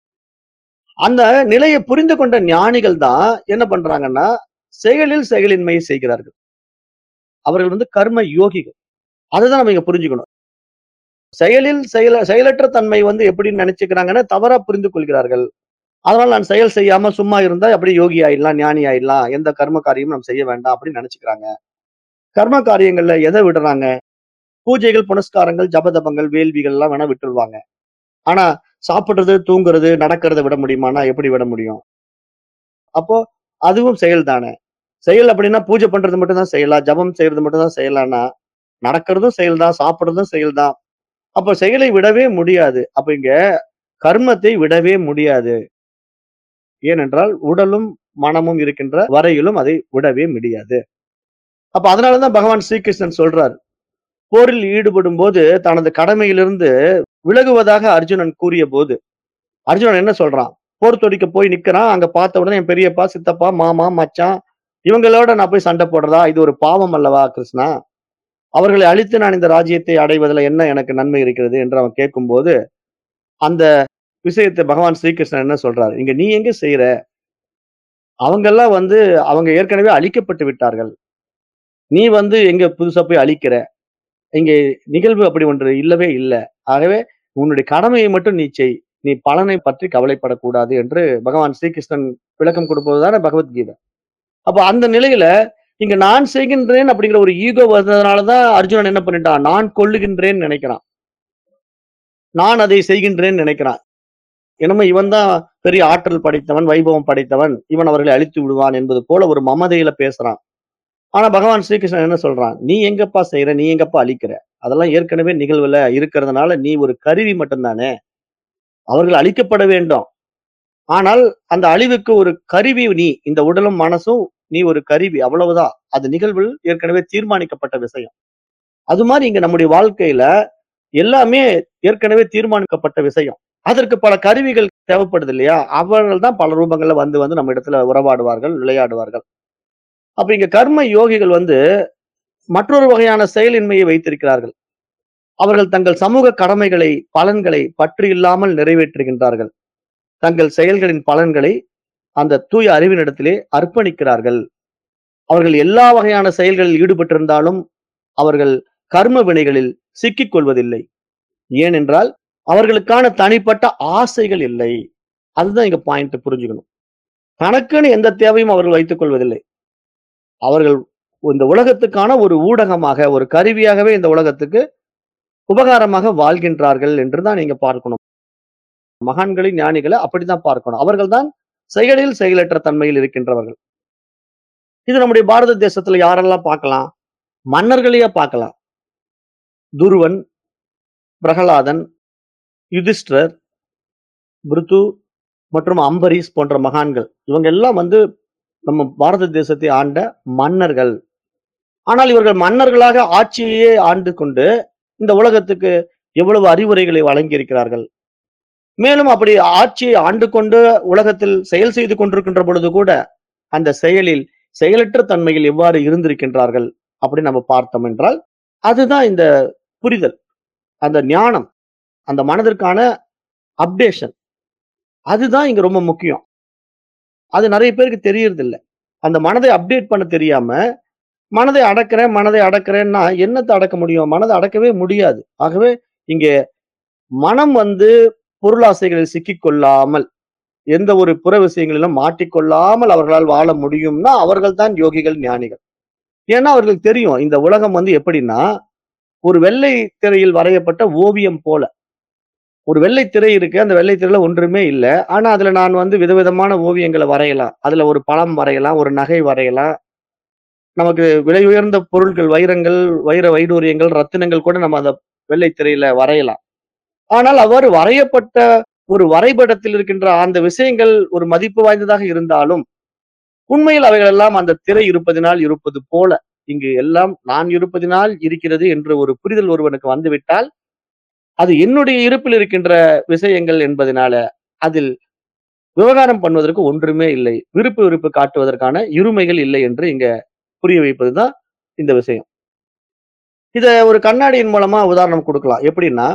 அந்த நிலையை புரிந்து கொண்ட ஞானிகள் தான் என்ன பண்றாங்கன்னா செயலில் செயலின்மையை செய்கிறார்கள் அவர்கள் வந்து கர்ம யோகிகள் அதுதான் நம்ம இங்க புரிஞ்சுக்கணும் செயலில் செயல செயலற்ற தன்மை வந்து எப்படின்னு நினைச்சுக்கிறாங்கன்னா தவறா புரிந்து கொள்கிறார்கள் அதனால நான் செயல் செய்யாம சும்மா இருந்தா அப்படியே யோகி ஆயிடலாம் ஞானி ஆயிடலாம் எந்த கர்ம காரியமும் நம்ம செய்ய வேண்டாம் அப்படின்னு நினைச்சுக்கிறாங்க கர்ம காரியங்கள்ல எதை விடுறாங்க பூஜைகள் புனஸ்காரங்கள் ஜபதபங்கள் வேள்விகள் எல்லாம் வேணா விட்டுருவாங்க ஆனா சாப்பிடுறது தூங்குறது நடக்கிறத விட முடியுமானா எப்படி விட முடியும் அப்போ அதுவும் செயல் தானே செயல் அப்படின்னா பூஜை பண்றது மட்டும் தான் செய்யலாம் ஜபம் செய்யறது மட்டும் தான் செய்யலாம்னா நடக்கிறதும் செயல் தான் சாப்பிடுறதும் செயல் தான் அப்ப செயலை விடவே முடியாது அப்ப இங்க கர்மத்தை விடவே முடியாது ஏனென்றால் உடலும் மனமும் இருக்கின்ற வரையிலும் அதை விடவே முடியாது அப்ப அதனாலதான் பகவான் ஸ்ரீகிருஷ்ணன் சொல்றார் போரில் ஈடுபடும்போது தனது கடமையிலிருந்து விலகுவதாக அர்ஜுனன் கூறியபோது, அர்ஜுனன் என்ன சொல்றான்? போர் தொடிக்க போய் நிக்கிறான். அங்க பார்த்த உடனே என் பெரியப்பா, சித்தப்பா, மாமா, மச்சான் இவங்களோட நான் போய் சண்டை போடுறதா? இது ஒரு பாவம் அல்லவா கிருஷ்ணா? அவர்களை அழித்து நான் இந்த ராஜ்யத்தை அடைவதில என்ன எனக்கு நன்மை இருக்கிறது? என்று அவன் கேட்கும்போது, அந்த விஷயத்தை பகவான் ஸ்ரீகிருஷ்ணன் என்ன சொல்றாரு? இங்க நீ எங்க செய்ற? அவங்கெல்லாம் வந்து அவங்க ஏற்கனவே அழிக்கப்பட்டு விட்டார்கள். நீ வந்து எங்க புதுசா போய் அழிக்கிற? இங்கே நிகழ்வு அப்படி ஒன்று இல்லவே இல்ல. ஆகவே உன்னுடைய கடமையை மட்டும் நீ செய். நீ பலனை பற்றி கவலைப்படக்கூடாது என்று பகவான் ஸ்ரீகிருஷ்ணன் விளக்கம் கொடுப்பது தானே பகவத்கீதை. அப்ப அந்த நிலையில இங்க நான் செய்கின்றேன் அப்படிங்கிற ஒரு ஈகோ வந்ததுனால தான் அர்ஜுனன் என்ன பண்ணிட்டான்? நான் கொல்லுகின்றேன்னு நினைக்கிறான். நான் அதை செய்கின்றேன்னு நினைக்கிறான். என்னமோ இவன் தான் பெரிய ஆற்றல் படைத்தவன், வைபவம் படைத்தவன். இவன் அவர்களை அழித்து விடுவான் என்பது போல ஒரு மமதையில பேசுறான். ஆனா பகவான் ஸ்ரீகிருஷ்ணன் என்ன சொல்றான்? நீ எங்கப்பா செய்ற? நீ எங்கப்பா அழிக்கிற? அதெல்லாம் ஏற்கனவே நிகழ்வுல இருக்கிறதுனால நீ ஒரு கருவி மட்டும் தானே. அவர்கள் அழிக்கப்பட வேண்டும். ஆனால் அந்த அழிவுக்கு ஒரு கருவி நீ. இந்த உடலும், மனசும் நீ ஒரு கருவி. அவ்வளவுதான். அது நிகழ்வில் ஏற்கனவே தீர்மானிக்கப்பட்ட விஷயம். அது மாரி இங்க நம்முடைய வாழ்க்கையில எல்லாமே ஏற்கனவே தீர்மானிக்கப்பட்ட விஷயம். அதற்கு பல கருவிகள் தேவைப்படுது இல்லையா? அவர்கள் தான் பல ரூபங்கள்ல வந்து வந்து நம்ம இடத்துல உறவாடுவார்கள், விளையாடுவார்கள். அப்ப இங்க கர்ம யோகிகள் வந்து மற்றொரு வகையான செயலின்மையை வைத்திருக்கிறார்கள். அவர்கள் தங்கள் சமூக கடமைகளை, பலன்களை பற்று இல்லாமல் நிறைவேற்றுகின்றார்கள். தங்கள் செயல்களின் பலன்களை அந்த தூய அறிவினிடத்திலே அர்ப்பணிக்கிறார்கள். அவர்கள் எல்லா வகையான செயல்களில் ஈடுபட்டிருந்தாலும், அவர்கள் கர்ம வினைகளில் சிக்கிக் கொள்வதில்லை. ஏனென்றால், அவர்களுக்கான தனிப்பட்ட ஆசைகள் இல்லை. அதுதான் இங்க பாயிண்ட் புரிஞ்சுக்கணும். தனக்குன்னு எந்த தேவையும் அவர்கள் வைத்துக் கொள்வதில்லை. அவர்கள் இந்த உலகத்துக்கான ஒரு ஊடகமாக, ஒரு கருவியாகவே இந்த உலகத்துக்கு உபகாரமாக வாழ்கின்றார்கள் என்று தான் நீங்க பார்க்கணும். மகான்களை, ஞானிகள அப்படித்தான் பார்க்கணும். அவர்கள் தான் செயலில் செயலற்ற தன்மையில் இருக்கின்றவர்கள். இது நம்முடைய பாரத தேசத்துல யாரெல்லாம் பார்க்கலாம்? மன்னர்களையே பார்க்கலாம். துருவன், பிரகலாதன், யுதிஷ்டிரர், பிருது மற்றும் அம்பரீஷ் போன்ற மகான்கள். இவங்க எல்லாம் வந்து நம்ம பாரத தேசத்தை ஆண்ட மன்னர்கள். ஆனால் இவர்கள் மன்னர்களாக ஆட்சியையே ஆண்டு கொண்டு இந்த உலகத்துக்கு எவ்வளவு அறிவுரைகளை வழங்கியிருக்கிறார்கள். மேலும் அப்படி ஆட்சியை ஆண்டு கொண்டு உலகத்தில் செயல் செய்து கொண்டிருக்கின்ற பொழுது கூட, அந்த செயலில் செயலற்ற தன்மையில் எவ்வாறு இருந்திருக்கின்றார்கள் அப்படி நம்ம பார்த்தோம் என்றால், அதுதான் இந்த புரிதல். அந்த ஞானம். அந்த மனதிற்கான அப்டேஷன். அதுதான் இங்க ரொம்ப முக்கியம். அது நெறைய பேருக்கு தெரியறதில்ல. அந்த மனதை அப்டேட் பண்ண தெரியாம, மனதை அடக்குறேன், மனதை அடக்குறேன்னா என்னத்த அடக்க முடியும்? மனத அடக்கவே முடியாது. ஆகவே இங்கே மனம் வந்து பொருளாசைகளில் சிக்கிக் கொள்ளாமல், எந்த ஒரு புற விஷயங்களிலும் மாட்டிக்கொள்ளாமல் அவர்களால் வாழ முடியும்னா, அவர்கள் தான் யோகிகள், ஞானிகள். ஏன்னா அவர்களுக்கு தெரியும். இந்த உலகம் வந்து எப்படின்னா, ஒரு வெள்ளை திரையில் வரையப்பட்ட ஓவியம் போல. ஒரு வெள்ளை திரை இருக்கு. அந்த வெள்ளை திரையில ஒன்றுமே இல்ல. ஆனா அதுல நான் வந்து விதவிதமான ஓவியங்கள வரையலாம். அதுல ஒரு பழம் வரையலாம், ஒரு நகை வரையலாம். நமக்கு விலை உயர்ந்த பொருட்கள், வைரங்கள், வைர வைடூரியங்கள், ரத்தினங்கள் கூட நம்ம அந்த வெள்ளை திரையில வரையலாம். ஆனால் அவ்வாறு வரையப்பட்ட ஒரு வரைபடத்தில் இருக்கின்ற அந்த விஷயங்கள் ஒரு மதிப்பு வாய்ந்ததாக இருந்தாலும், உண்மையில் அவைகள் எல்லாம் அந்த திரை இருப்பதினால் இருப்பது போல, இங்கு எல்லாம் நான் இருப்பதினால் இருக்கிறது என்ற ஒரு புரிதல் ஒருவனுக்கு வந்துவிட்டால், அது என்னுடைய இருப்பில் இருக்கின்ற விஷயங்கள் என்பதனால, அதில் விவகாரம் பண்ணுவதற்கு ஒன்றுமே இல்லை. விருப்பு வெறுப்பு காட்டுவதற்கான இருமைகள் இல்லை என்று இங்க புரிய வைப்பது தான் இந்த விஷயம். இத ஒரு கண்ணாடியின் மூலமா உதாரணம் குடுக்கலாம். எப்படின்னா,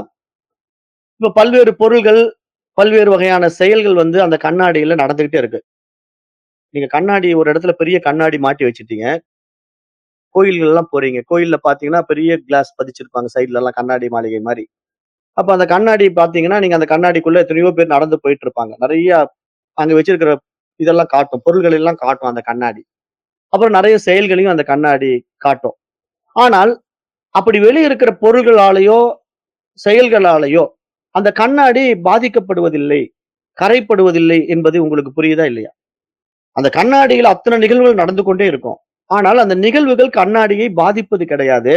இப்ப பல்வேறு பொருள்கள், பல்வேறு வகையான செயல்கள் வந்து அந்த கண்ணாடியில நடந்துகிட்டே இருக்கு. நீங்க கண்ணாடி ஒரு இடத்துல பெரிய கண்ணாடி மாட்டி வச்சுட்டீங்க. கோயில்கள்லாம் போறீங்க. கோயில்ல பார்த்தீங்கன்னா, பெரிய கிளாஸ் பதிச்சிருப்பாங்க சைட்லலாம் கண்ணாடி மாளிகை மாரி. அப்ப அந்த கண்ணாடி பார்த்தீங்கன்னா, நீங்க அந்த கண்ணாடிக்குள்ள எத்தனையோ பேர் நடந்து போயிட்டு இருப்பாங்க. நெறைய அங்க வச்சிருக்கிற இதெல்லாம் காட்டும். பொருள்கள் எல்லாம் காட்டும் அந்த கண்ணாடி. அப்புறம் நெறைய செயல்களையும் அந்த கண்ணாடி காட்டும். ஆனால், அப்படி வெளிய இருக்கிற பொருள்களாலயோ, செயல்களாலயோ, அந்த கண்ணாடி பாதிக்கப்படுவதில்லை, கரைப்படுவதில்லை என்பது உங்களுக்கு புரியுதா? இல்லையா? அந்த கண்ணாடியில அத்தன நிகழ்வுகள் நடந்து கொண்டே இருக்கும். ஆனால் அந்த நிகழ்வுகள் கண்ணாடியை பாதிப்பது கிடையாது.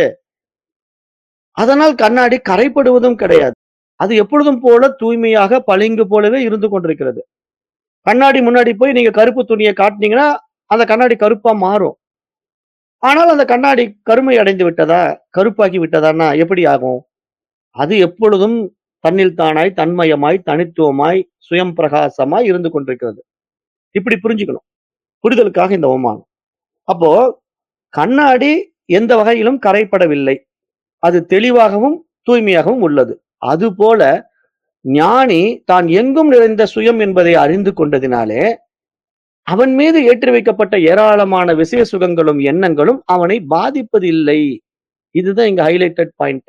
அதனால் கண்ணாடி கரைப்படுவதும் கிடையாது. அது எப்பொழுதும் போல தூய்மையாக பளிங்கு போலவே இருந்து கொண்டிருக்கிறது. கண்ணாடி முன்னாடி போய் நீங்க கருப்பு துணிய காட்டுனீங்கன்னா, அந்த கண்ணாடி கருப்பா மாறும். ஆனால் அந்த கண்ணாடி கருமை அடைந்து விட்டதா? கருப்பாகி விட்டதான்னா எப்படி ஆகும்? அது எப்பொழுதும் தன்னில் தானாய், தன்மயமாய், தனித்துவமாய், சுயம் பிரகாசமாய் இருந்து கொண்டிருக்கிறது. இப்படி புரிஞ்சுக்கணும். புரிதலுக்காக இந்த உவமானம். அப்போ கண்ணாடி எந்த வகையிலும் கரைபடவில்லை. அது தெளிவாகவும், தூய்மையாகவும் உள்ளது. அதுபோல ஞானி தான் எங்கும் நிறைந்த சுயம் என்பதை அறிந்து கொண்டதினாலே, அவன் மீது ஏற்றி வைக்கப்பட்ட ஏராளமான விஷய சுகங்களும், எண்ணங்களும் அவனை பாதிப்பதில்லை. இதுதான் இங்க ஹைலைட்டட் பாயிண்ட்.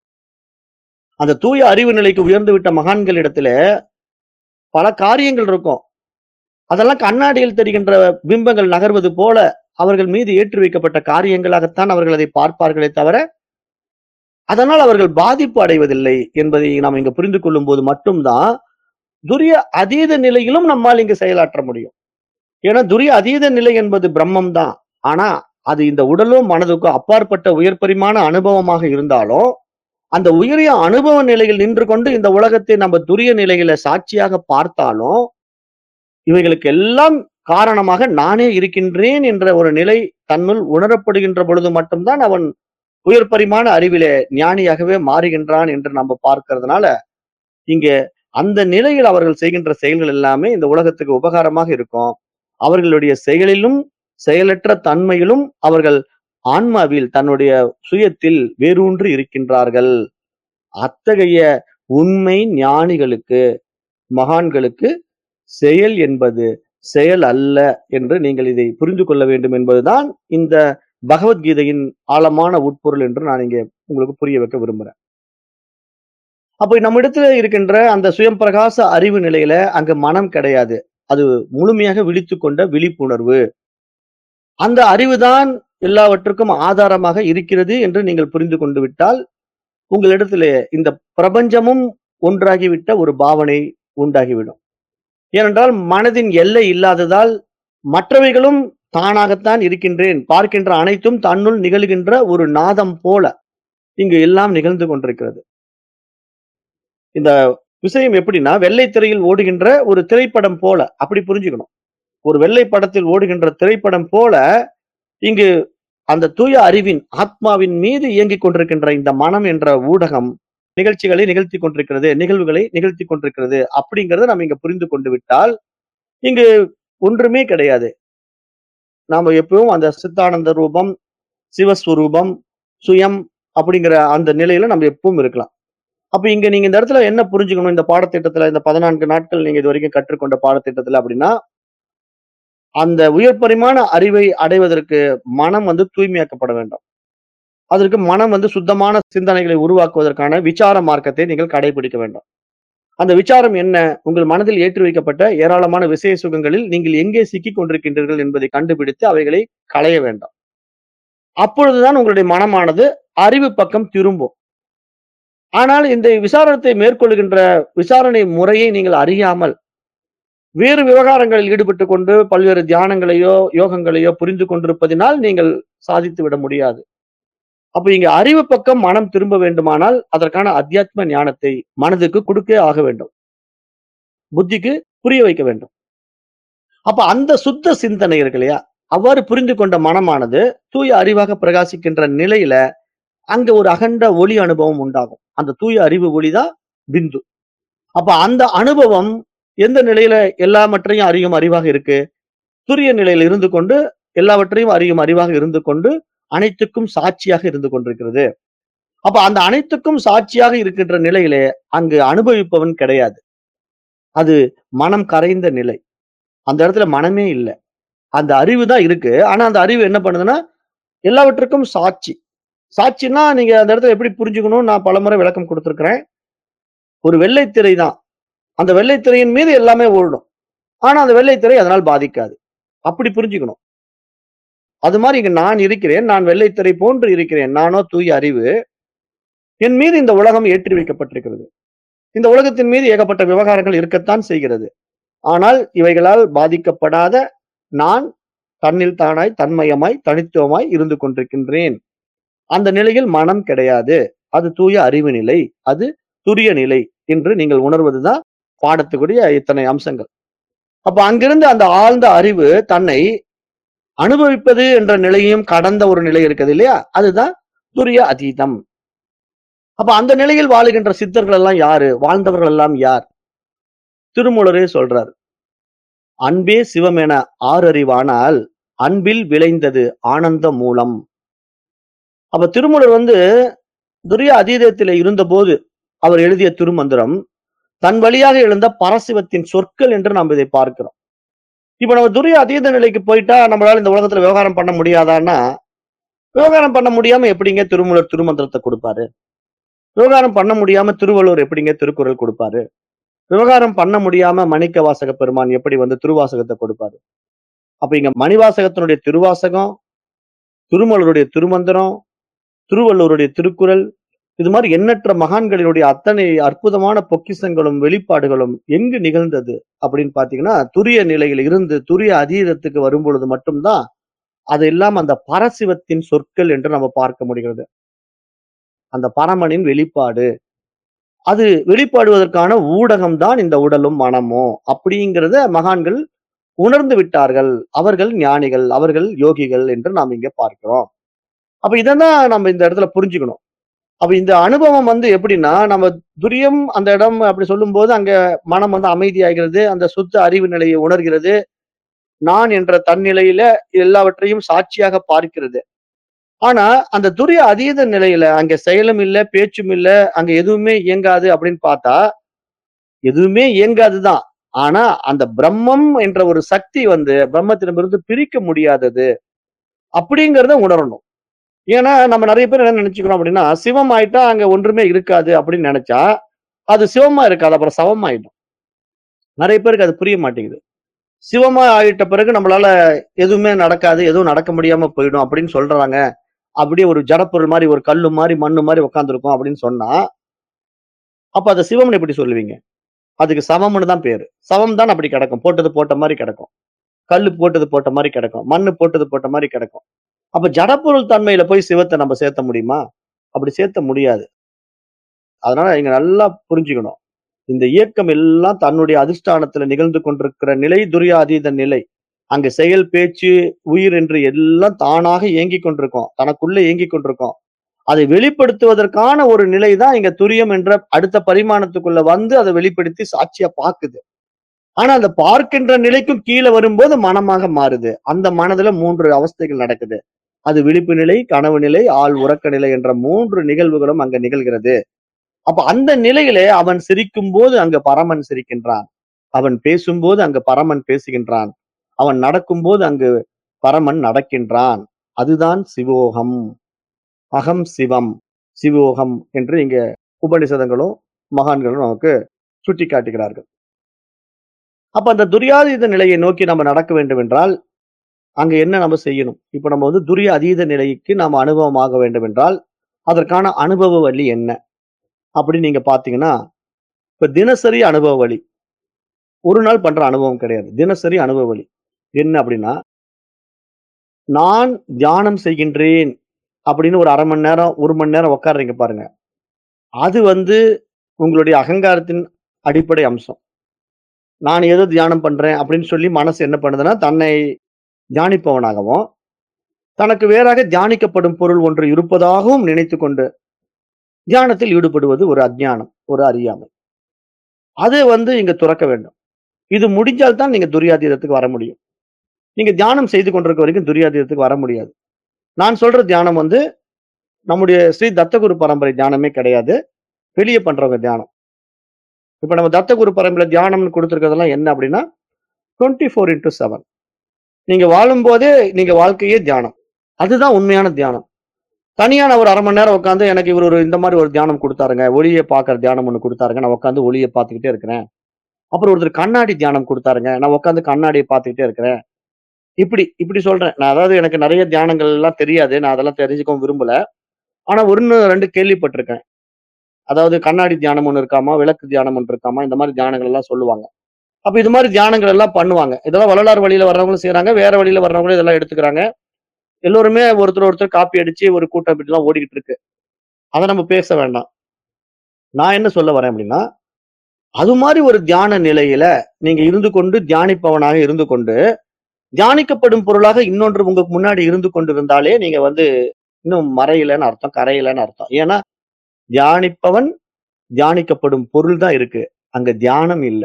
அந்த தூய அறிவு நிலைக்கு உயர்ந்து விட்ட மகான்களிடத்தில பல காரியங்கள் இருக்கும். அதெல்லாம் கண்ணாடியில் தெரிகின்ற பிம்பங்கள் நகர்வது போல அவர்கள் மீது ஏற்றி வைக்கப்பட்ட காரியங்களாகத்தான் அவர்கள் அதை பார்ப்பார்களே தவிர, அதனால் அவர்கள் பாதிப்பு அடைவதில்லை என்பதை நாம் இங்க புரிந்து கொள்ளும்போது மட்டும் தான், துரிய அதீத நிலையிலும் நம்மால் இங்கு செயலாற்ற முடியும். ஏன்னா துரிய அதீத நிலை என்பது பிரம்மம் தான். ஆனா, அது இந்த உடலும், மனதுக்கும் அப்பாற்பட்ட உயர் பரிமாண அனுபவமாக இருந்தாலும், அந்த உயரிய அனுபவ நிலையில் நின்று கொண்டு இந்த உலகத்தை நம்ம துரிய நிலையில சாட்சியாக பார்த்தாலும், இவைகளுக்கு எல்லாம் காரணமாக நானே இருக்கின்றேன் என்ற ஒரு நிலை தன்னுள் உணரப்படுகின்ற பொழுது மட்டும் தான் அவன் உயர் பரிமாண அறிவிலே ஞானியாகவே மாறுகின்றான் என்று நம்ம பார்க்கிறதுனால, இங்க அந்த நிலையில் அவர்கள் செய்கின்ற செயல்கள் எல்லாமே இந்த உலகத்துக்கு உபகாரமாக இருக்கும். அவர்களுடைய செயலிலும், செயலற்ற தன்மையிலும் அவர்கள் ஆன்மாவில் தன்னுடைய சுயத்தில் வேரூன்றி இருக்கின்றார்கள். அத்தகைய உண்மை ஞானிகளுக்கு, மகான்களுக்கு செயல் என்பது செயல் அல்ல என்று நீங்கள் இதை புரிந்து கொள்ள வேண்டும் என்பதுதான் இந்த பகவத்கீதையின் ஆழமான உட்பொருள் என்று நான் இங்கே உங்களுக்கு புரிய வைக்க விரும்புறேன். அப்ப நம்மிடத்துல இருக்கின்ற அந்த சுயம் பிரகாச அறிவு நிலையில அங்க மனம் கிடையாது. அது முழுமையாக விழித்துக் கொண்ட விழிப்புணர்வு. அந்த அறிவுதான் எல்லாவற்றுக்கும் ஆதாரமாக இருக்கிறது என்று நீங்கள் புரிந்து கொண்டு விட்டால், உங்களிடத்திலே இந்த பிரபஞ்சமும் ஒன்றாகிவிட்ட ஒரு பாவனை உண்டாகிவிடும். ஏனென்றால் மனதின் எல்லை இல்லாததால், மற்றவைகளும் தானாகத்தான் இருக்கின்றேன். பார்க்கின்ற அனைத்தும் தன்னுள் நிகழ்கின்ற ஒரு நாதம் போல, இங்கு எல்லாம் நிகழ்ந்து கொண்டிருக்கிறது. இந்த விஷயம் எப்படின்னா, வெள்ளை திரையில் ஓடுகின்ற ஒரு திரைப்படம் போல, அப்படி புரிஞ்சுக்கணும். ஒரு வெள்ளை படத்தில் ஓடுகின்ற திரைப்படம் போல, இங்கு அந்த தூய அறிவின், ஆத்மாவின் மீது இயங்கிக் கொண்டிருக்கின்ற இந்த மனம் என்ற ஊடகம், நிகழ்ச்சிகளை நிகழ்த்திக் கொண்டிருக்கிறது, நிகழ்வுகளை நிகழ்த்திக் கொண்டிருக்கிறது. அப்படிங்கிறத நம்ம இங்க புரிந்து கொண்டு விட்டால், இங்கு ஒன்றுமே கிடையாது. நாம எப்பவும் அந்த சித்தானந்த ரூபம், சிவஸ்வரூபம், சுயம் அப்படிங்கிற அந்த நிலையில நம்ம எப்பவும் இருக்கலாம். அப்ப இங்க நீங்க இந்த இடத்துல என்ன புரிஞ்சுக்கணும் இந்த பாடத்திட்டத்துல, இந்த 14 நாட்கள் நீங்க இதுவரைக்கும் கற்றுக்கொண்ட பாடத்திட்டத்துல அப்படின்னா, அந்த உயர் பரிமாண அறிவை அடைவதற்கு மனம் வந்து தூய்மையாக்கப்பட வேண்டும். அதற்கு மனம் வந்து சுத்தமான சிந்தனைகளை உருவாக்குவதற்கான விசார மார்க்கத்தை நீங்கள் கடைபிடிக்க வேண்டும். அந்த விசாரம் என்ன? உங்கள் மனதில் ஏற்றி வைக்கப்பட்ட ஏராளமான விஷய சுகங்களில் நீங்கள் எங்கே சிக்கிக் கொண்டிருக்கின்றீர்கள் என்பதை கண்டுபிடித்து அவைகளை களைய வேண்டும். அப்பொழுதுதான் உங்களுடைய மனமானது அறிவு பக்கம் திரும்பும். ஆனால் இந்த விசாரணத்தை மேற்கொள்கின்ற விசாரணை முறையை நீங்கள் அறியாமல், வேறு விவகாரங்களில் ஈடுபட்டுக் கொண்டு பல்வேறு தியானங்களையோ, யோகங்களையோ புரிந்து கொண்டிருப்பதினால் நீங்கள் சாதித்து விட முடியாது. அப்ப இங்க அறிவு பக்கம் மனம் திரும்ப வேண்டுமானால், அதற்கான அத்தியாத்ம ஞானத்தை மனதுக்கு கொடுத்தே ஆக வேண்டும். புத்திக்கு புரிய வைக்க வேண்டும். அப்ப அந்த சுத்த சிந்தனை இருக்கு இல்லையா? அவ்வாறு புரிந்து கொண்ட மனமானது தூய அறிவாக பிரகாசிக்கின்ற நிலையில, அங்க ஒரு அகண்ட ஒளி அனுபவம் உண்டாகும். அந்த தூய அறிவு ஒளிதான் பிந்து. அப்ப அந்த அனுபவம் எந்த நிலையில எல்லாவற்றையும் அறியும் அறிவாக இருக்கு? துரிய நிலையில் இருந்து கொண்டு, எல்லாவற்றையும் அறியும் அறிவாக இருந்து கொண்டு, அனைத்துக்கும் சாட்சியாக இருந்து கொண்டிருக்கிறது. அப்ப அந்த அனைத்துக்கும் சாட்சியாக இருக்கின்ற நிலையிலே, அங்கு அனுபவிப்பவன் கிடையாது. அது மனம் கரைந்த நிலை. அந்த இடத்துல மனமே இல்ல. அந்த அறிவு தான் இருக்கு. ஆனா அந்த அறிவு என்ன பண்ணுதுன்னா, எல்லாவற்றுக்கும் சாட்சி. சாட்சின்னா நீங்க அந்த இடத்துல எப்படி புரிஞ்சுக்கணும்னு நான் பலமுறை விளக்கம் குடுத்திருக்கிறேன். ஒரு வெள்ளை திரை தான். அந்த வெள்ளை திரையின் மீது எல்லாமே ஓடும். ஆனா அந்த வெள்ளை திரை அதனால் பாதிக்காது. அப்படி புரிஞ்சுக்கணும். அது மாரி இங்க நான் இருக்கிறேன். நான் வெள்ளை திரை போன்று இருக்கிறேன். நானோ தூய அறிவு. என் மீது இந்த உலகம் ஏற்றி வைக்கப்பட்டிருக்கிறது. இந்த உலகத்தின் மீது ஏகப்பட்ட விவகாரங்கள் இருக்கத்தான் செய்கிறது. ஆனால் இவைகளால் பாதிக்கப்படாத நான் தன்னில் தானாய், தன்மயமாய், தனித்துவமாய் இருந்து கொண்டிருக்கின்றேன். அந்த நிலையில் மனம் கிடையாது. அது தூய அறிவு நிலை. அது துரிய நிலை என்று நீங்கள் உணர்வதுதான் பாடத்துக்குரிய இத்தனை அம்சங்கள். அப்ப அங்கிருந்து அந்த ஆழ்ந்த அறிவு தன்னை அனுபவிப்பது என்ற நிலையும் கடந்த ஒரு நிலை இருக்குது இல்லையா அதுதான் துரிய அதீதம் அப்ப அந்த நிலையில் வாழுகின்ற சித்தர்கள் எல்லாம் யாரு வாழ்ந்தவர்கள் எல்லாம் யார் திருமூலரே சொல்றார் அன்பே சிவம் என ஆறறிவானால் அன்பில் விளைந்தது ஆனந்த மூலம் அப்ப திருமூலர் வந்து துரிய அதீதத்திலே இருந்தபோது அவர் எழுதிய திருமந்திரம் தன் வழியாக எழுந்த பரசிவத்தின் சொற்கள் என்று நாம் இதை பார்க்கிறோம் இப்ப நம்ம துரிய அதீத நிலைக்கு போயிட்டா நம்மளால இந்த உலகத்துல விவகாரம் பண்ண முடியாதான்னா விவகாரம் பண்ண முடியாம எப்படிங்க திருமூலர் திருமந்திரத்தை கொடுப்பாரு விவகாரம் பண்ண முடியாம திருவள்ளுவர் எப்படிங்க திருக்குறள் கொடுப்பாரு விவகாரம் பண்ண முடியாம மணிக்க வாசக பெருமான் எப்படி வந்து திருவாசகத்தை கொடுப்பாரு அப்ப இங்க மணிவாசகத்தினுடைய திருவாசகம் திருமலருடைய திருமந்திரம் திருவள்ளுவருடைய திருக்குறள் இது மாதிரி எண்ணற்ற மகான்களினுடைய அத்தனை அற்புதமான பொக்கிஷங்களும் வெளிப்பாடுகளும் எங்கு நிகழ்ந்தது அப்படின்னு பாத்தீங்கன்னா துரிய நிலையில் இருந்து துரிய அதீதத்துக்கு வரும் பொழுது மட்டும்தான் அதெல்லாம் அந்த பரசிவத்தின் சொற்கள் என்று நம்ம பார்க்க முடிகிறது அந்த பரமனின் வெளிப்பாடு அது வெளிப்பாடுவதற்கான ஊடகம் தான் இந்த உடலும் மனமும் அப்படிங்கிறத மகான்கள் உணர்ந்து விட்டார்கள் அவர்கள் ஞானிகள் அவர்கள் யோகிகள் என்று நாம் இங்க பார்க்கிறோம் அப்ப இதான் நம்ம இந்த இடத்துல புரிஞ்சுக்கணும் அப்ப இந்த அனுபவம் வந்து எப்படின்னா நம்ம துரியம் அந்த இடம் அப்படி சொல்லும்போது அங்க மனம் வந்து அமைதியாகிறது அந்த சுத்த அறிவு நிலையை உணர்கிறது நான் என்ற தன்னிலையில எல்லாவற்றையும் சாட்சியாக பார்க்கிறது ஆனா அந்த துரிய அதீத நிலையில அங்க செயலும் இல்ல பேச்சும் இல்ல அங்க எதுவுமே இயங்காது அப்படின்னு பார்த்தா எதுவுமே இயங்காதுதான் ஆனா அந்த பிரம்மம் என்ற ஒரு சக்தி வந்து பிரம்மத்திடமிருந்து பிரிக்க முடியாதது அப்படிங்கிறத உணரணும் ஏன்னா நம்ம நிறைய பேர் என்ன நினைச்சுக்கிறோம் அப்படின்னா சிவம் ஆயிட்டா அங்க ஒன்றுமே இருக்காது அப்படின்னு நினைச்சா அது சிவமா இருக்காது அப்புறம் சவம் ஆயிடும் நிறைய பேருக்கு அது புரிய மாட்டேங்குது சிவமா ஆயிட்ட பிறகு நம்மளால எதுவுமே நடக்காது எதுவும் நடக்க முடியாம போயிடும் அப்படின்னு சொல்றாங்க அப்படியே ஒரு ஜடப்பொருள் மாதிரி ஒரு கல்லு மாதிரி மண்ணு மாதிரி உட்காந்துருக்கும் அப்படின்னு சொன்னா அப்ப அதை சிவம்னு எப்படி சொல்லுவீங்க அதுக்கு சமம்னு தான் பேரு சவம் தான் அப்படி கிடக்கும் போட்டது போட்ட மாதிரி கிடக்கும் கல்லு போட்டது போட்ட மாதிரி கிடக்கும் மண்ணு போட்டது போட்ட மாதிரி கிடக்கும் அப்ப ஜடப்பொருள் தன்மையில போய் சிவத்தை நம்ம சேர்த்த முடியுமா அப்படி சேர்த்த முடியாது அதனால இங்க நல்லா புரிஞ்சுக்கணும் இந்த இயக்கம் எல்லாம் தன்னுடைய அதிஷ்டானத்துல நிகழ்ந்து கொண்டிருக்கிற நிலை துரியாதீத நிலை அங்க செயல் பேச்சு உயிர் என்று எல்லாம் தானாக இயங்கிக் கொண்டிருக்கும் தனக்குள்ள இயங்கிக் கொண்டிருக்கும் அதை வெளிப்படுத்துவதற்கான ஒரு நிலை தான் இங்க துரியம் என்ற அடுத்த பரிமாணத்துக்குள்ள வந்து அதை வெளிப்படுத்தி சாட்சியா பாக்குது ஆனா அந்த பார்க்கின்ற நிலைக்கும் கீழே வரும்போது மனமாக மாறுது அந்த மனதுல மூன்று அவஸ்தைகள் நடக்குது அது விழிப்பு நிலை கனவு நிலை ஆள் உறக்க நிலை என்ற மூன்று நிகழ்வுகளும் அங்க நிகழ்கிறது அப்ப அந்த நிலையிலே அவன் சிரிக்கும் போது அங்க பரமன் சிரிக்கின்றான் அவன் பேசும்போது அங்க பரமன் பேசுகின்றான் அவன் நடக்கும்போது அங்கு பரமன் நடக்கின்றான் அதுதான் சிவோகம் அகம் சிவம் சிவோகம் என்று இங்க உபனிஷதங்களும் மகான்களும் நமக்கு சுட்டி காட்டுகிறார்கள் அப்ப அந்த துரியாதீத நிலையை நோக்கி நம்ம நடக்க வேண்டும் என்றால் அங்க என்ன நம்ம செய்யணும் இப்ப நம்ம வந்து துரிய அதீத நிலைக்கு நாம் அனுபவமாக வேண்டும் என்றால் அதற்கான அனுபவ வழி என்ன அப்படின்னு நீங்க பாத்தீங்கன்னா இப்ப தினசரி அனுபவ வழி ஒரு நாள் பண்ற அனுபவம் கிடையாது தினசரி அனுபவ வழி என்ன அப்படின்னா நான் தியானம் செய்கின்றேன் அப்படின்னு ஒரு அரை மணி நேரம் ஒரு மணி நேரம் உட்காடுறீங்க பாருங்க அது வந்து உங்களுடைய அகங்காரத்தின் அடிப்படை அம்சம் நான் ஏதோ தியானம் பண்றேன் அப்படின்னு சொல்லி மனசு என்ன பண்ணுதுன்னா தன்னை தியானிப்பவனாகவும் தனக்கு வேறாக தியானிக்கப்படும் பொருள் ஒன்று இருப்பதாகவும் நினைத்து கொண்டு தியானத்தில் ஈடுபடுவது ஒரு அஜ்ஞானம் ஒரு அறியாமை அது வந்து இங்க துறக்க வேண்டும் இது முடிஞ்சால் தான் நீங்க துரியாதீதத்துக்கு வர முடியும் நீங்க தியானம் செய்து கொண்டிருக்க வரைக்கும் துரியாதீதத்துக்கு வர முடியாது நான் சொல்ற தியானம் வந்து நம்முடைய ஸ்ரீ தத்தகுரு பரம்பரை தியானமே கிடையாது வெளியே பண்றவங்க தியானம் இப்ப நம்ம தத்தகுரு பரம்பரை தியானம்னு கொடுத்துருக்கிறதெல்லாம் என்ன அப்படின்னா டுவெண்ட்டி ஃபோர் இன்டூ செவன் நீங்க வாழும்போதே நீங்க வாழ்க்கையே தியானம் அதுதான் உண்மையான தியானம் தனியா நான் ஒரு அரை மணி நேரம் உட்காந்து எனக்கு இவர் ஒரு இந்த மாதிரி ஒரு தியானம் கொடுத்தாருங்க ஒளியை பார்க்கற தியானம் ஒன்று கொடுத்தாருங்க நான் உட்காந்து ஒளியை பார்த்துக்கிட்டே இருக்கிறேன் அப்புறம் ஒருத்தர் கண்ணாடி தியானம் கொடுத்தாருங்க நான் உட்காந்து கண்ணாடியை பார்த்துக்கிட்டே இருக்கிறேன் இப்படி இப்படி சொல்றேன் நான் அதாவது எனக்கு நிறைய தியானங்கள் எல்லாம் தெரியாது நான் அதெல்லாம் தெரிஞ்சுக்கவும் விரும்பல ஆனா ஒன்னு ரெண்டு கேள்விப்பட்டிருக்கேன் அதாவது கண்ணாடி தியானம் ஒன்று இருக்காமா விளக்கு தியானம் ஒன்று இருக்காமா இந்த மாதிரி தியானங்கள் எல்லாம் சொல்லுவாங்க அப்ப இது மாதிரி தியானங்கள் எல்லாம் பண்ணுவாங்க இதெல்லாம் வள்ளலார் வழியில வர்றவங்களும் செய்யறாங்க வேற வழியில வர்றவங்களும் இதெல்லாம் எடுத்துக்கிறாங்க எல்லோருமே ஒருத்தர் ஒருத்தர் காப்பி அடிச்சு ஒரு கூட்டம் இப்படிலாம் ஓடிக்கிட்டு இருக்கு அதை நம்ம பேச வேண்டாம் நான் என்ன சொல்ல வரேன் அப்படின்னா அது மாதிரி ஒரு தியான நிலையில நீங்க இருந்து கொண்டு தியானிப்பவனாக இருந்து கொண்டு தியானிக்கப்படும் பொருளாக இன்னொன்று உங்களுக்கு முன்னாடி இருந்து கொண்டிருந்தாலே நீங்க வந்து இன்னும் மறையலன்னு அர்த்தம் கரையலன்னு அர்த்தம் ஏன்னா தியானிப்பவன் தியானிக்கப்படும் பொருள் தான் இருக்கு அங்க தியானம் இல்ல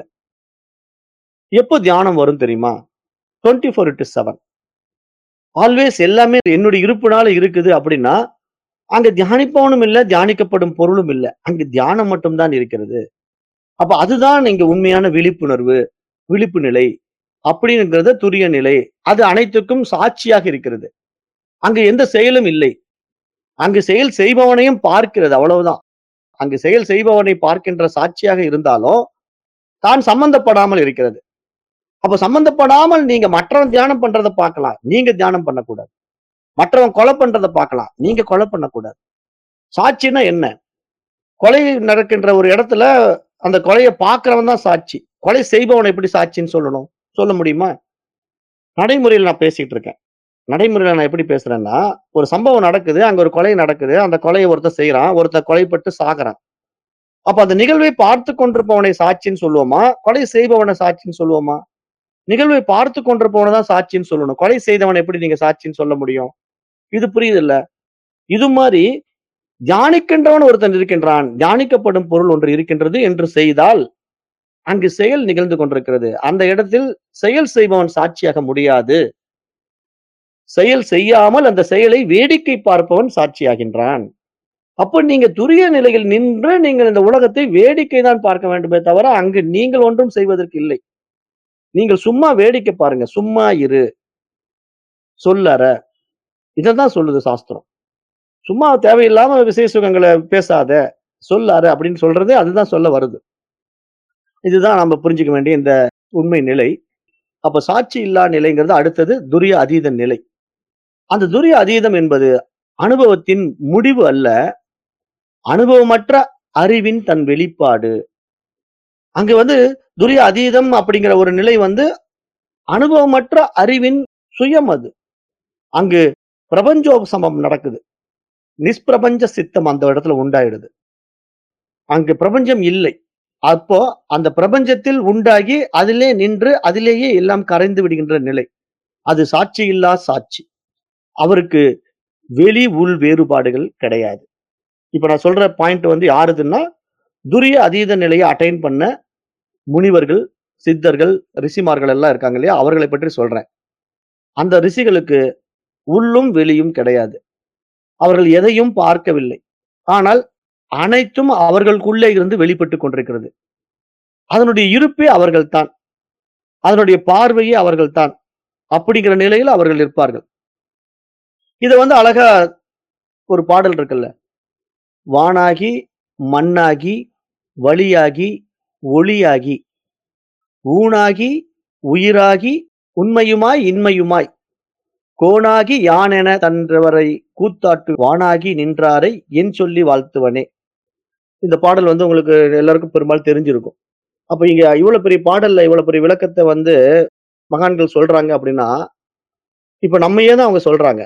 எப்போ தியானம் வரும் தெரியுமா twenty four into seven always எல்லாமே என்னுடைய இருப்புனால இருக்குது அப்படின்னா அங்க தியானிப்பவனும் இல்ல தியானிக்கப்படும் பொருளும் இல்ல அங்க தியானம் மட்டும்தான் இருக்கிறது அப்ப அதுதான் இங்க உண்மையான விழிப்புணர்வு விழிப்பு நிலை அப்படிங்கிறது துரிய நிலை அது அனைத்துக்கும் சாட்சியாக இருக்கிறது அங்கு எந்த செயலும் இல்லை அங்கு செயல் செய்பவனையும் பார்க்கிறது அவ்வளவுதான் அங்கு செயல் செய்பவனை பார்க்கின்ற சாட்சியாக இருந்தாலும் தான் சம்பந்தப்படாமல் இருக்கிறது அப்ப சம்பந்தப்படாமல் நீங்க மற்றவன் தியானம் பண்றதை பார்க்கலாம் நீங்க தியானம் பண்ணக்கூடாது மற்றவன் கொலை பண்றதை பார்க்கலாம் நீங்க கொலை பண்ணக்கூடாது சாட்சின்னா என்ன கொலை நடக்கின்ற ஒரு இடத்துல அந்த கொலையை பார்க்கிறவன் தான் சாட்சி கொலை செய்பவனை எப்படி சாட்சின்னு சொல்லணும் சொல்ல முடியுமா நடைமுறையில் நான் பேசிட்டு இருக்கேன் நடைமுறையில் நான் எப்படி பேசுறேன்னா ஒரு சம்பவம் நடக்குது அங்க ஒரு கொலை நடக்குது அந்த கொலையை ஒருத்தர் செய்யறான் ஒருத்தர் கொலைப்பட்டு சாகுறான் அப்ப அந்த நிகழ்வை பார்த்து கொண்டிருப்பவனை சாட்சின்னு சொல்லுவோமா கொலை செய்பவனை சாட்சின்னு சொல்லுவோமா நிகழ்வை பார்த்து கொண்டிருப்பவனை தான் சாட்சின்னு சொல்லணும் கொலை செய்தவனை எப்படி நீங்க சாட்சின்னு சொல்ல முடியும் இது புரியுது இல்ல இது மாதிரி தியானிக்கின்றவன் ஒருத்தன் இருக்கின்றான் தியானிக்கப்படும் பொருள் ஒன்று இருக்கின்றது என்று செய்தால் அங்கு செயல் நிகழ்ந்து கொண்டிருக்கிறது அந்த இடத்தில் செயல் செய்பவன் சாட்சியாக முடியாது செயல் செய்யாமல் அந்த செயலை வேடிக்கை பார்ப்பவன் சாட்சியாகின்றான் அப்ப நீங்க துரிய நிலையில் நின்று நீங்கள் இந்த உலகத்தை வேடிக்கை தான் பார்க்க வேண்டுமே தவிர அங்கு நீங்கள் ஒன்றும் செய்வதற்கு இல்லை நீங்கள் சும்மா வேடிக்கை பாருங்க சும்மா இரு சொல்லற இதான் சொல்லுது சாஸ்திரம் சும்மா தேவையில்லாம விசேஷங்களை பேசாத சொல்லாரு அப்படின்னு சொல்றது அதுதான் சொல்ல வருது இதுதான் நம்ம புரிஞ்சுக்க வேண்டிய இந்த உண்மை நிலை அப்ப சாட்சி இல்லா நிலைங்கிறது அடுத்தது துரிய அதீத நிலை அந்த துரிய அதீதம் என்பது அனுபவத்தின் முடிவு அல்ல அனுபவமற்ற அறிவின் தன் வெளிப்பாடு அங்க வந்து துரிய அதீதம் அப்படிங்கிற ஒரு நிலை வந்து அனுபவமற்ற அறிவின் சுயம் அது அங்கு பிரபஞ்சோபசமம் நடக்குது நிஷ்பிரபஞ்ச சித்தம் அந்த இடத்துல உண்டாயிடுது அங்கு பிரபஞ்சம் இல்லை அப்போ அந்த பிரபஞ்சத்தில் உண்டாகி அதிலே நின்று அதிலேயே எல்லாம் கரைந்து விடுகின்ற நிலை அது சாட்சி இல்லா சாட்சி அவருக்கு வெளி உள் வேறுபாடுகள் கிடையாது இப்ப நான் சொல்ற பாயிண்ட் வந்து யாருதுன்னா துரிய அதீத நிலையை அட்டைன் பண்ண முனிவர்கள் சித்தர்கள் ரிஷிமார்கள் எல்லாம் இருக்காங்க இல்லையா அவர்களை பற்றி சொல்றேன் அந்த ரிஷிகளுக்கு உள்ளும் வெளியும் கிடையாது அவர்கள் எதையும் பார்க்கவில்லை ஆனால் அனைத்தும் அவர்களுக்குள்ளே இருந்து வெளிப்பட்டு கொண்டிருக்கிறது அதனுடைய இருப்பே அவர்கள்தான் அதனுடைய பார்வையே அவர்கள்தான் அப்படிங்கிற நிலையில் அவர்கள் இருப்பார்கள் இத வந்து அழகா ஒரு பாடல் இருக்குல்ல வானாகி மண்ணாகி வழியாகி ஒளியாகி ஊனாகி உயிராகி உண்மையுமாய் இன்மையுமாய் கோணாகி யானென தன்றவரை கூத்தாட்டு வானாகி நின்றாரை என் சொல்லி வாழ்த்துவனே இந்த பாடல் வந்து உங்களுக்கு எல்லாருக்கும் பெரும்பாலும் தெரிஞ்சிருக்கும் அப்ப இங்க இவ்வளவு பெரிய பாடல்ல இவ்வளவு பெரிய விளக்கத்தை வந்து மகான்கள் சொல்றாங்க அப்படின்னா இப்ப நம்மையே தான் அவங்க சொல்றாங்க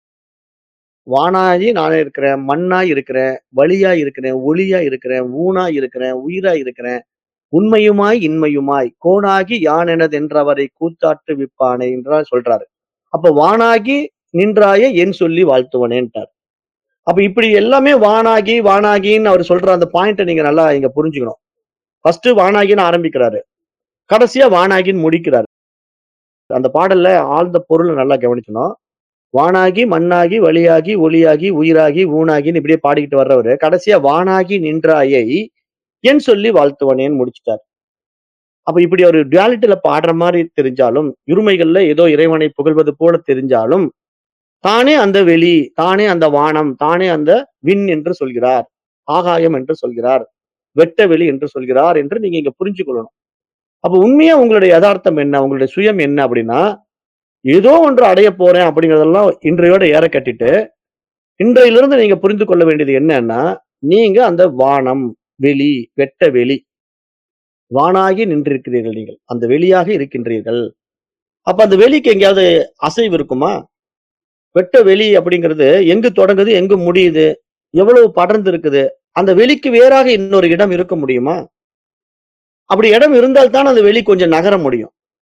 வானாகி நானே இருக்கிறேன் மண்ணாய் இருக்கிறேன் வழியா இருக்கிறேன் ஒளியா இருக்கிறேன் ஊனா இருக்கிறேன் உயிரா இருக்கிறேன் உண்மையுமாய் இன்மையுமாய் கோணாகி யானெனது என்றவரை கூத்தாட்டு விப்பானே என்றால் சொல்றாரு அப்ப வானாகி நின்றாய என் சொல்லி வாழ்த்துவனேன்ட்டார் அப்ப இப்படி எல்லாமே வானாகி வானாகின்னு அவர் சொல்ற அந்த பாயிண்ட்டை நீங்க நல்லா இங்க புரிஞ்சுக்கணும் ஃபர்ஸ்ட் வானாகின்னு ஆரம்பிக்கிறாரு கடைசியா வானாகின்னு முடிக்கிறாரு அந்த பாடல்ல ஆழ்ந்த பொருளை நல்லா கவனிக்கணும் வானாகி மண்ணாகி வழியாகி ஒளியாகி உயிராகி ஊனாகின்னு இப்படியே பாடிக்கிட்டு வர்றவரு கடைசியா வானாகி நின்றாயை என் சொல்லி வாழ்த்துவனேன்னு முடிச்சிட்டார் அப்ப இப்படி ஒரு டுவாலிட்டியில பாடுற மாதிரி தெரிஞ்சாலும் இருமைகள்ல ஏதோ இறைவனை புகழ்வது போல தெரிஞ்சாலும் தானே அந்த வெளி தானே அந்த வானம் தானே அந்த விண் என்று சொல்கிறார் ஆகாயம் என்று சொல்கிறார் வெட்ட வெளி என்று சொல்கிறார் என்று நீங்க இங்க புரிஞ்சு கொள்ளணும் அப்ப உண்மையா உங்களுடைய யதார்த்தம் என்ன உங்களுடைய சுயம் என்ன அப்படின்னா ஏதோ ஒன்று அடைய போறேன் அப்படிங்கறதெல்லாம் இன்றையோட ஏற கட்டிட்டு இன்றையிலிருந்து நீங்க புரிந்து கொள்ள வேண்டியது என்னன்னா நீங்க அந்த வானம் வெளி வெட்ட வெளி வானாகி நின்றிருக்கிறீர்கள் நீங்கள் அந்த வெளியாக இருக்கின்றீர்கள் அப்ப அந்த வெளிக்கு எங்கேயாவது அசைவு இருக்குமா வெட்ட வெளி அப்படிங்கிறது எங்கு தொடங்குது எங்கு முடியுது எவ்வளவு படர்ந்து இருக்குது அந்த வெளிக்கு வேறாக இன்னொரு இடம் இருக்க முடியுமா அப்படி இடம் இருந்தால் தான் அந்த வெளி கொஞ்சம் நகர முடியும்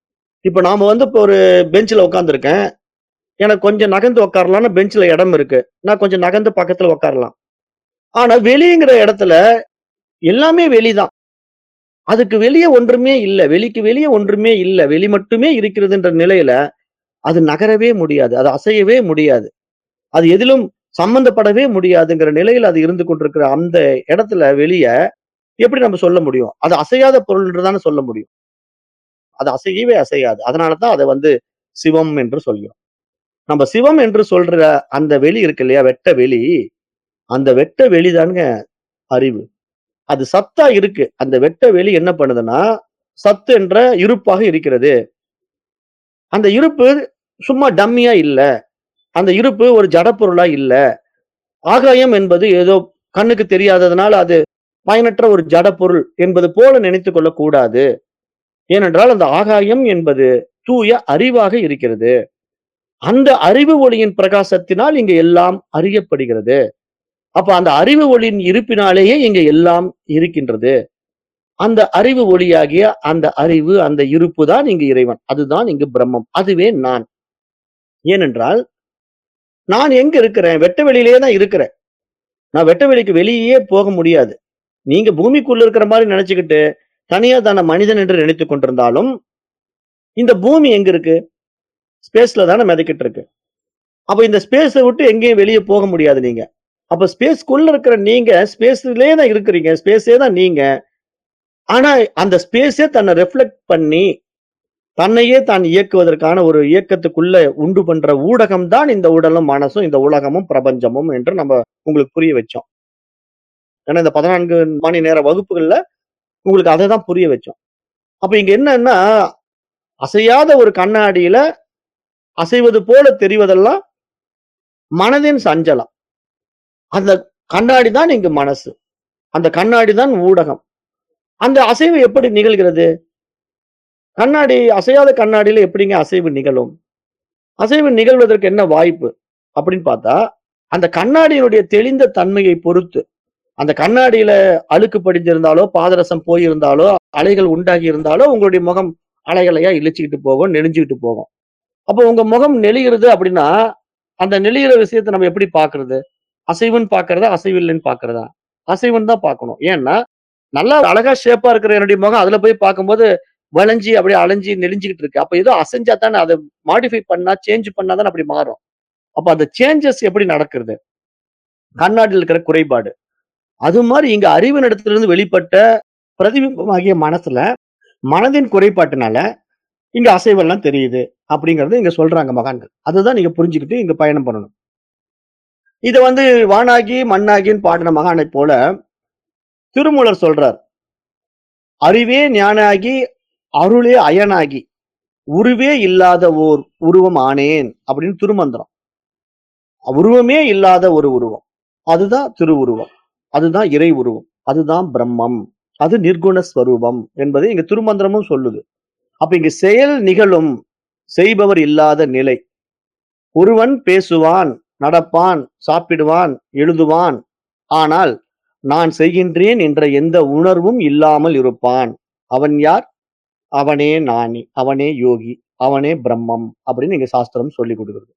இப்ப நாம வந்து இப்போ ஒரு பெஞ்ச்ல உட்கார்ந்திருக்கேன். எனக்கு கொஞ்சம் நகர்ந்து உட்காரலாம்னு பெஞ்ச்ல இடம் இருக்கு. நான் கொஞ்சம் நகர்ந்து பக்கத்துல உட்காரலாம். ஆனா வெளிங்கிற இடத்துல எல்லாமே வெளிதான். அதுக்கு வெளிய ஒன்றுமே இல்ல. வெளிக்கு வெளிய ஒன்றுமே இல்ல. வெளி மட்டுமே இருக்கிறதுன்ற நிலையில, அது நகரவே முடியாது. அது அசையவே முடியாது. அது எதிலும் சம்பந்தப்படவே முடியாதுங்கிற நிலையில அது இருந்து கொண்டிருக்கிற அந்த இடத்துல வெளிய எப்படி நம்ம சொல்ல முடியும்? அது அசையாத பொருள் என்று தானே சொல்ல முடியும். அது அசையவே அசையாது. அதனால தான் அத வந்து சிவம் என்று சொல்கிறோம். நம்ம சிவம் என்று சொல்ற அந்த வெளி இருக்கு இல்லையா? வெட்ட வெளி. அந்த வெட்ட வெளி தாங்க அறிவு. அது சத்தா இருக்கு. அந்த வெட்ட வெளி என்ன பண்ணுதுன்னா, சத்து என்ற இருப்பாக இருக்கிறது. அந்த இருப்பு சும்மா டம்மியா இல்ல. அந்த இருப்பு ஒரு ஜடப்பொருளா இல்ல. ஆகாயம் என்பது ஏதோ கண்ணுக்கு தெரியாததுனால அது பயனற்ற ஒரு ஜடப்பொருள் என்பது போல நினைத்துக் கொள்ளக் கூடாது. ஏனென்றால் அந்த ஆகாயம் என்பது தூய அறிவாக இருக்கிறது. அந்த அறிவு ஒளியின் பிரகாசத்தினால் இங்க எல்லாம் அறியப்படுகிறது. அப்ப அந்த அறிவு ஒளியின் இருப்பினாலேயே இங்க எல்லாம் இருக்கின்றது. அந்த அறிவு ஒளியாகிய அந்த அறிவு, அந்த இருப்பு தான் இங்கு இறைவன். அதுதான் இங்கு பிரம்மம். அதுவே நான். ஏனென்றால், நான் எங்க இருக்கிறேன்? வெட்ட வெளியிலேயே தான் இருக்கிறேன். நான் வெட்ட வெளிக்கு வெளியே போக முடியாது. நீங்க பூமிக்குள்ள இருக்கிற மாரி நெனச்சுக்கிட்டு, தனியா தான மனிதன் என்று நினைத்துக் கொண்டிருந்தாலும், இந்த பூமி எங்க இருக்கு? ஸ்பேஸ்ல தான மிதக்கிட்டு இருக்கு. அப்ப இந்த ஸ்பேஸ விட்டு எங்கேயும் வெளிய போக முடியாது நீங்க. அப்ப ஸ்பேஸ்க்குள்ள இருக்கிற நீங்க, ஸ்பேஸ்லயே தான் இருக்கிறீங்க. ஸ்பேஸே தான் நீங்க. ஆனா, அந்த ஸ்பேஸே தன்னை ரிஃப்ளெக்ட் பண்ணி, தன்னையே தான் இயக்குவதற்கான ஒரு இயக்கத்துக்குள்ள உண்டு பண்ற ஊடகம் தான் இந்த உடலும், மனசும், இந்த உலகமும், பிரபஞ்சமும் என்று நம்ம உங்களுக்கு புரிய வச்சோம். ஏன்னா, இந்த 14 மணி நேர வகுப்புகள்ல உங்களுக்கு அத தான் புரிய வச்சோம். அப்ப இங்க என்னன்னா, அசையாத ஒரு கண்ணாடியில அசைவது போல தெரிவதெல்லாம் மனதின் சஞ்சலம். அந்த கண்ணாடி தான் இங்கு மனசு. அந்த கண்ணாடி தான் ஊடகம். அந்த அசைவு எப்படி நிகழ்கிறது? கண்ணாடி அசையாத கண்ணாடியில எப்படிங்க அசைவு நிகழும்? அசைவு நிகழ்வதற்கு என்ன வாய்ப்பு? அப்படின்னு பார்த்தா, அந்த கண்ணாடியினுடைய தெளிந்த தன்மையை பொறுத்து, அந்த கண்ணாடியில அழுக்கு படிந்திருந்தாலோ, பாதரசம் போயிருந்தாலோ, அலைகள் உண்டாகி இருந்தாலோ, உங்களுடைய முகம் அலைகளையா இழுச்சுக்கிட்டு போகும், நெளிஞ்சுகிட்டு போகும். அப்போ உங்க முகம் நெளிகிறது அப்படின்னா, அந்த நெளியிற விஷயத்த நம்ம எப்படி பார்க்கிறது? அசைவுன்னு பார்க்கிறதா? அசைவில்லைன்னு பார்க்கிறதா? அசைவுன்னு தான் பார்க்கணும். ஏன்னா, நல்லா அழகா ஷேப்பா இருக்கிற என்னுடைய முகம் அதுல போய் பார்க்கும்போது, வளைஞ்சு அப்படியே அலைஞ்சு நெளிஞ்சுகிட்டு இருக்கு. அப்ப ஏதோ அசைஞ்சா தானே அத மாடிஃபை பண்ணா, சேஞ்ச் பண்ணா தானே அப்படி மாறும். அப்ப அந்த சேஞ்சஸ் எப்படி நடக்கிறது? கண்ணாடியில இருக்கிற குறைபாடு. அது மாரி இங்க அறிவினிடத்திலிருந்து வெளிப்பட்ட பிரதிபிம்பமாகிய மனசுல, மனதின் குறைபாட்டினால, இங்க அசைவெல்லாம் தெரியுது. அப்படிங்கிறத இங்க சொல்றாங்க மகான்கள். அதுதான் நீங்க புரிஞ்சுக்கிட்டு இங்க பயணம் பண்ணணும். இத வந்து வானாகி, மண்ணாகின்னு பாடின மகானைப் போல, திருமூலர் சொல்றார். அறிவே ஞானாகி, அருளே அயனாகி, உருவே இல்லாத ஓர் உருவம் ஆனேன் அப்படின்னு திருமந்திரம். உருவமே இல்லாத ஒரு உருவம். அதுதான் திருவுருவம். அதுதான் இறை உருவம். அதுதான் பிரம்மம். அது நிர்குண ஸ்வரூபம் என்பதை இங்க திருமந்திரமும் சொல்லுது. அப்ப இங்க செயல் நிகழும், செய்பவர் இல்லாத நிலை. ஒருவன் பேசுவான், நடப்பான், சாப்பிடுவான், எழுதுவான். ஆனால், நான் செய்கின்றேன் என்ற எந்த உணர்வும் இல்லாமல் இருப்பான். அவன் யார்? அவனே ஞானி. அவனே யோகி. அவனே பிரம்மம். அப்படின்னு இங்க சாஸ்திரம் சொல்லிக் குடுக்குது.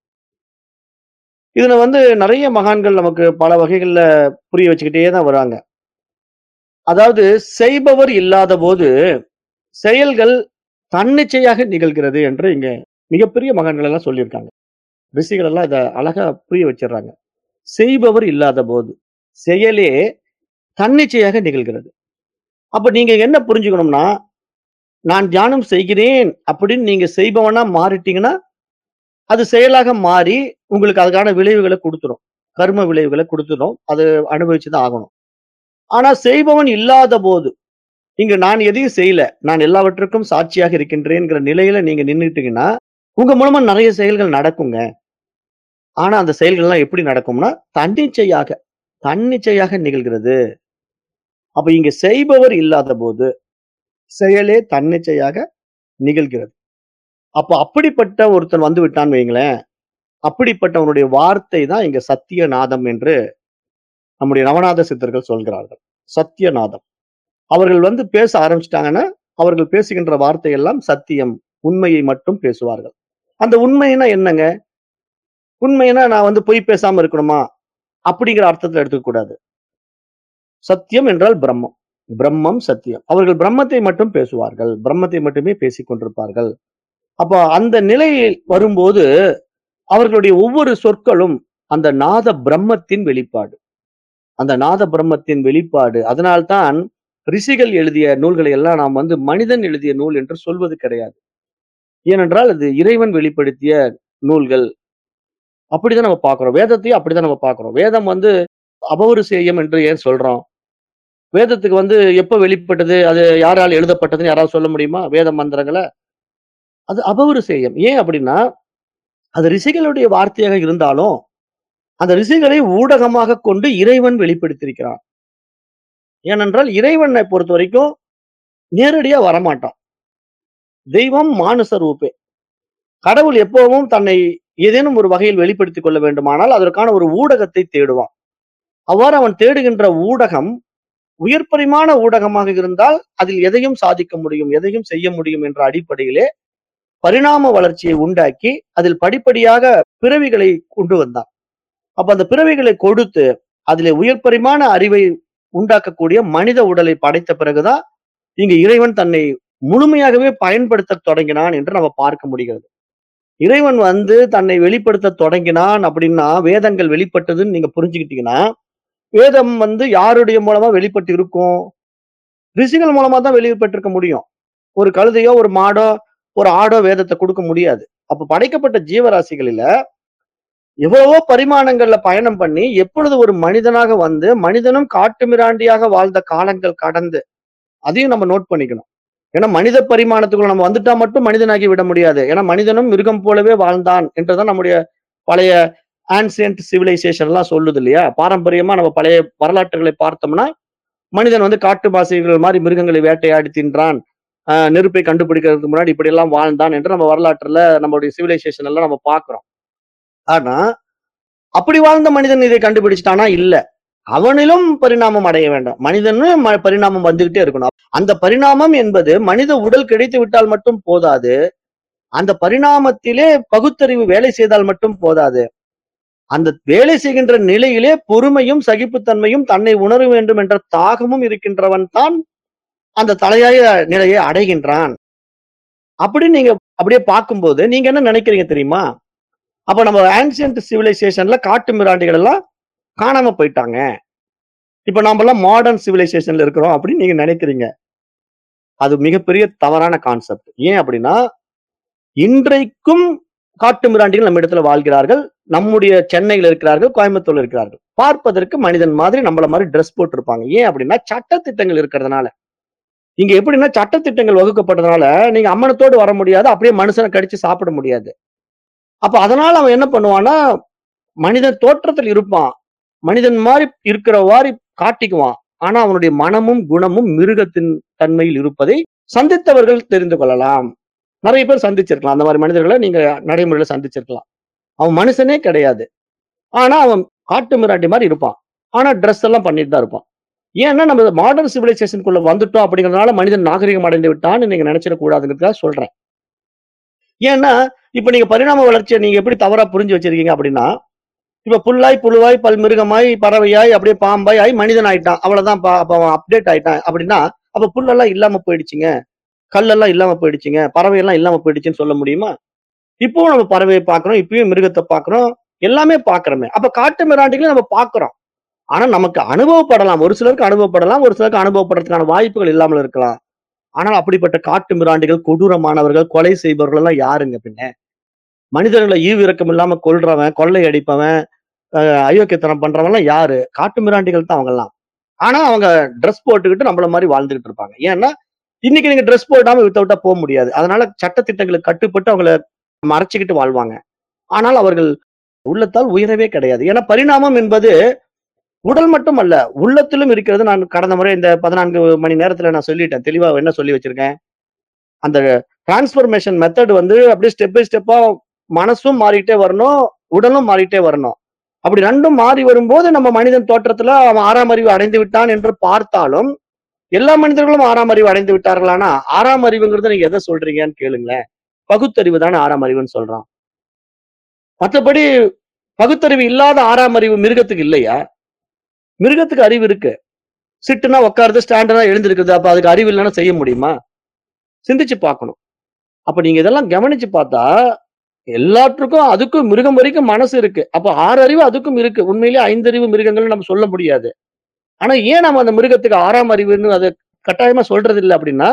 இதுல வந்து நெறைய மகான்கள் நமக்கு பல வகைகள்ல புரிய வச்சுக்கிட்டே தான் வராங்க. அதாவது செய்பவர் இல்லாதபோது, செயல்கள் தன்னிச்சையாக நிகழ்கிறது என்று இங்க மிகப்பெரிய மகான்கள் எல்லாம் சொல்லியிருக்காங்க. ரிஷிகள் எல்லாம் இத அழகா புரிய வச்சுர்றாங்க. செய்பவர் இல்லாதபோது, செயலே தன்னிச்சையாக நிகழ்கிறது. அப்ப நீங்க என்ன புரிஞ்சுக்கணும்னா, நான் தியானம் செய்கிறேன் அப்படின்னு நீங்க செய்பவனா மாறிட்டீங்கன்னா, அது செயலாக மாறி உங்களுக்கு அதுக்கான விளைவுகள குடுத்துரும். கர்ம விளைவுகள குடுத்துரும். அது அனுபவிச்சு தான் ஆகணும். ஆனா செய்பவன் இல்லாதபோது, இங்க நான் எதையும் செய்யல. நான் எல்லாவற்றுக்கும் சாட்சியாக இருக்கின்றேன்ங்கிற நிலையில நீங்க நின்னுட்டீங்கன்னா, உங்க மூலமா நெறைய செயல்கள் நடக்குங்க. ஆனா அந்த செயல்கள்லாம் எப்படி நடக்கும்னா, தன்னிச்சையாக, தன்னிச்சையாக நிகழ்கிறது. அப்ப இங்க செய்பவர் இல்லாதபோது, செயலே தன்னிச்சையாக நிகழ்கிறது. அப்ப அப்படிப்பட்ட ஒருத்தன் வந்து விட்டான்னு வையுங்களேன், அப்படிப்பட்டவனுடைய வார்த்தை தான் இங்க சத்தியநாதம் என்று நம்முடைய நவநாத சித்தர்கள் சொல்கிறார்கள். சத்தியநாதம். அவர்கள் வந்து பேச ஆரம்பிச்சுட்டாங்கன்னா, அவர்கள் பேசுகின்ற வார்த்தை எல்லாம் சத்தியம் உண்மையை மட்டும் பேசுவார்கள் அந்த உண்மைன்னா என்னங்க உண்மைன்னா நான் வந்து பொய் பேசாம இருக்கணுமா அப்படிங்கிற அர்த்தத்துல எடுத்துக்க கூடாது சத்தியம் என்றால் பிரம்மம் பிரம்மம் சத்தியம் அவர்கள் பிரம்மத்தை மட்டும் பேசுவார்கள் பிரம்மத்தை மட்டுமே பேசிக் கொண்டிருப்பார்கள் அப்போ அந்த நிலையில் வரும்போது அவர்களுடைய ஒவ்வொரு சொற்களும் அந்த நாத பிரம்மத்தின் வெளிப்பாடு அந்த நாத பிரம்மத்தின் வெளிப்பாடு அதனால்தான் ரிஷிகள் எழுதிய நூல்களை எல்லாம் நாம் வந்து மனிதன் எழுதிய நூல் என்று சொல்வது கிடையாது ஏனென்றால் அது இறைவன் வெளிப்படுத்திய நூல்கள் அப்படிதான் நம்ம பார்க்கிறோம் வேதத்தையும் அப்படிதான் நம்ம பார்க்கிறோம் வேதம் வந்து அபௌருசேயம் என்று ஏன் சொல்றோம் வேதத்துக்கு வந்து எப்ப வெளிப்பட்டது அது யாரால் எழுதப்பட்டதுன்னு யாராவது சொல்ல முடியுமா வேத மந்திரங்களை அது அபௌருசேயம் ஏன் அப்படின்னா அது ரிஷிகளுடைய வார்த்தையாக இருந்தாலும் அந்த ரிஷிகளை ஊடகமாக கொண்டு இறைவன் வெளிப்படுத்தியிருக்கிறான் ஏனென்றால் இறைவனை பொறுத்த வரைக்கும் நேரடியா வரமாட்டான் தெய்வம் மானுச ரூபே கடவுள் எப்பவும் தன்னை ஏதேனும் ஒரு வகையில் வெளிப்படுத்திக் கொள்ள வேண்டுமானால் அதற்கான ஒரு ஊடகத்தை தேடுவான் அவ்வாறு அவன் தேடுகின்ற ஊடகம் உயர்பரிமாண ஊடகமாக இருந்தால் அதில் எதையும் சாதிக்க முடியும் எதையும் செய்ய முடியும் என்ற அடிப்படையிலே பரிணாம வளர்ச்சியை உண்டாக்கி அதில் படிப்படியாக பிறவிகளை கொண்டு வந்தான் அப்ப அந்த பிறவிகளை கொடுத்து அதிலே உயர்பரிமாண அறிவை உண்டாக்கக்கூடிய மனித உடலை படைத்த பிறகுதான் இங்க இறைவன் தன்னை முழுமையாகவே பயன்படுத்த தொடங்கினான் என்று நம்ம பார்க்க முடிகிறது இறைவன் வந்து தன்னை வெளிப்படுத்த தொடங்கினான் அப்படின்னா வேதங்கள் வெளிப்பட்டதுன்னு நீங்க புரிஞ்சுக்கிட்டீங்கன்னா வேதம் வந்து யாருடைய மூலமா வெளிப்பட்டு இருக்கும் ரிஷிகள் மூலமா தான் வெளிப்பட்டிருக்க முடியும் ஒரு கழுதையோ ஒரு மாடோ ஒரு ஆடோ வேதத்தை கொடுக்க முடியாது அப்ப படைக்கப்பட்ட ஜீவராசிகளில எவ்வளவோ பரிமாணங்கள்ல பயணம் பண்ணி எப்பொழுது ஒரு மனிதனாக வந்து மனிதனும் காட்டுமிராண்டியாக வாழ்ந்த காலங்கள் கடந்து அதையும் நம்ம நோட் பண்ணிக்கணும் ஏன்னா மனித பரிமாணத்துக்குள்ள நம்ம வந்துட்டா மட்டும் மனிதனாகி விட முடியாது ஏன்னா மனிதனும் மிருகம் போலவே வாழ்ந்தான் என்றுதான் நம்முடைய பழைய ஆன்சியன்ட் சிவிலைசேஷன் எல்லாம் சொல்லுது இல்லையா பாரம்பரியமா நம்ம பழைய வரலாற்றுகளை பார்த்தோம்னா மனிதன் வந்து காட்டுவாசிகள் மாதிரி மிருகங்களை வேட்டையாடி தின்றான் ஆஹ் நெருப்பை கண்டுபிடிக்கிறதுக்கு முன்னாடி இப்படி எல்லாம் வாழ்ந்தான் என்று நம்ம வரலாற்றுல நம்மளுடைய சிவிலைசேஷன் எல்லாம் நம்ம பார்க்கிறோம் ஆனா அப்படி வாழ்ந்த மனிதன் இதை கண்டுபிடிச்சிட்டானா இல்ல அவனிலும் பரிணாமம் அடைய வேண்டும் மனிதனும் ம- பரிணாமம் வந்துகிட்டே இருக்கணும் அந்த பரிணாமம் என்பது மனித உடல் கிடைத்து விட்டால் மட்டும் போதாது அந்த பரிணாமத்திலே பகுத்தறிவு வேலை செய்தால் மட்டும் போதாது அந்த வேலை செய்கின்ற நிலையிலே பொறுமையும் சகிப்புத்தன்மையும் தன்னை உணர வேண்டும் என்ற தாகமும் இருக்கின்றவன் தான் அந்த தலையாய நிலையை அடைகின்றான் அப்படி நீங்க அப்படியே பார்க்கும்போது நீங்க என்ன நினைக்கிறீங்க தெரியுமா அப்ப நம்ம ஆன்சியன்ட் சிவிலைசேஷன்ல காட்டு மிராண்டிகள் எல்லாம் காணாம போயிட்டாங்க இப்ப நாம எல்லாம் மாடர்ன் சிவிலைசேஷன்ல இருக்கிறோம் அப்படின்னு நீங்க நினைக்கிறீங்க அது மிகப்பெரிய தவறான கான்செப்ட் ஏன் அப்படின்னா இன்றைக்கும் காட்டு மிராண்டிகள் நம்ம இடத்துல வாழ்கிறார்கள் நம்முடைய சென்னையில இருக்கிறார்கள் கோயம்புத்தூர்ல இருக்கிறார்கள் பார்ப்பதற்கு மனிதன் மாதிரி நம்மள மாதிரி ட்ரெஸ் போட்டிருப்பாங்க ஏன் அப்படின்னா சட்டத்திட்டங்கள் இருக்கிறதுனால இங்க எப்படின்னா சட்டத்திட்டங்கள் வகுக்கப்பட்டதுனால நீங்க அம்மனத்தோடு வர முடியாது அப்படியே மனுஷனை கடிச்சு சாப்பிட முடியாது அப்ப அதனால அவன் என்ன பண்ணுவான்னா மனிதன் தோற்றத்தில் இருப்பான் மனிதன் மாதிரி இருக்கிற மாதிரி காட்டிக்குவான் ஆனா அவனுடைய மனமும் குணமும் மிருகத்தின் தன்மையில் இருப்பதை சந்தித்தவர்கள் தெரிந்து கொள்ளலாம் நிறைய பேர் சந்திச்சிருக்கலாம் அந்த மாதிரி மனிதர்களை நீங்க நடைமுறையில சந்திச்சிருக்கலாம் அவன் மனுஷனே கிடையாது ஆனா அவன் காட்டு மிராண்டி மாதிரி இருப்பான் ஆனா ட்ரெஸ் எல்லாம் பண்ணிட்டு தான் இருப்பான் ஏன்னா நம்ம மாடர்ன் சிவிலைசேஷனுக்குள்ள வந்துட்டோம் அப்படிங்கறதுனால மனிதன் நாகரிகம் அடைந்து விட்டான்னு நீங்க நினைச்சிடக்கூடாதுங்கிறதுக்காக சொல்றேன் ஏன்னா இப்ப நீங்க பரிணாம வளர்ச்சியை நீங்க எப்படி தவறா புரிஞ்சு வச்சிருக்கீங்க அப்படின்னா இப்ப புல்லாய் புழுவாய் பல்மிருகமாய் பறவையாய் அப்படியே பாம்பாய் ஆகி மனிதன் ஆயிட்டான் அவ்வளவுதான் பா- அப்ப அவன் அப்டேட் ஆயிட்டான் அப்படின்னா அப்ப புல்லெல்லாம் இல்லாம போயிடுச்சுங்க கல்லெல்லாம் இல்லாம போயிடுச்சுங்க பறவை எல்லாம் இல்லாம போயிடுச்சுன்னு சொல்ல முடியுமா இப்பவும் நம்ம பறவையை பார்க்கிறோம் இப்பயும் மிருகத்தை பார்க்கிறோம் எல்லாமே பார்க்கிறோமே அப்ப காட்டு மிராண்டிகளை நம்ம பார்க்கிறோம் ஆனா நமக்கு அனுபவப்படலாம் ஒரு சிலருக்கு அனுபவப்படலாம் ஒரு சிலருக்கு அனுபவப்படுறதுக்கான வாய்ப்புகள் இல்லாமல் இருக்கலாம் ஆனால் அப்படிப்பட்ட காட்டு மிராண்டிகள் கொடூரமானவர்கள் கொலை செய்பவர்கள் எல்லாம் யாருங்க பின்ன மனிதர்களை ஈவிரக்கம் இல்லாம கொல்றவன் கொள்ளை அடிப்பவன் அஹ் அயோக்கியத்தனம் பண்றவன் எல்லாம் யாரு காட்டு மிராண்டிகள் தான் அவங்க எல்லாம் ஆனா அவங்க ட்ரெஸ் போட்டுக்கிட்டு நம்மள மாதிரி வாழ்ந்துகிட்டு இருப்பாங்க ஏன்னா இன்னைக்கு நீங்க ட்ரெஸ் போடாம வித்தவுட்டா போக முடியாது அதனால சட்டத்திட்டங்களுக்கு கட்டுப்பட்டு அவங்கள மறைச்சுக்கிட்டு வாழ்வாங்க ஆனால் அவர்கள் உள்ளத்தால் உயரவே கிடையாது ஏன்னா பரிணாமம் என்பது உடல் மட்டும் அல்ல உள்ளத்திலும் இருக்கிறது நான் கடந்த முறை இந்த பதினான்கு மணி நேரத்துல நான் சொல்லிட்டேன் தெளிவா என்ன சொல்லி வச்சிருக்கேன் அந்த டிரான்ஸ்ஃபர்மேஷன் மெத்தட் வந்து அப்படியே ஸ்டெப் பை ஸ்டெப்பா மனசும் மாறிட்டே வரணும் உடலும் மாறிட்டே வரணும் அப்படி ரெண்டும் மாறி வரும்போது நம்ம மனிதன் தோற்றத்துல அவன் ஆறாம் அறிவு அடைந்து விட்டான் என்று பார்த்தாலும் எல்லா மனிதர்களும் ஆறாம் அறிவு அடைந்து விட்டார்களானா ஆறாம் அறிவுங்கிறத நீங்க எதை சொல்றீங்கன்னு கேளுங்களேன் பகுத்தறிவு தானே ஆறாம் அறிவுன்னு சொல்றான் மற்றபடி பகுத்தறிவு இல்லாத ஆறாம் அறிவு மிருகத்துக்கு இல்லையா மிருகத்துக்கு அறிவு இருக்கு சிட்டுனா உட்காருது ஸ்டாண்டர்டா எழுந்திருக்குது அப்ப அதுக்கு அறிவு இல்லைன்னா செய்ய முடியுமா சிந்திச்சு பார்க்கணும் அப்ப நீங்க இதெல்லாம் கவனிச்சு பார்த்தா எல்லாற்றுக்கும் அதுக்கும் மிருகம் வரைக்கும் மனசு இருக்கு அப்ப ஆறு அறிவு அதுக்கும் இருக்கு உண்மையிலேயே ஐந்தறிவு மிருகங்கள் நம்ம சொல்ல முடியாது ஆனா ஏன் நம்ம அந்த மிருகத்துக்கு ஆறாம் அறிவுன்னு அதை கட்டாயமா சொல்றது இல்லை அப்படின்னா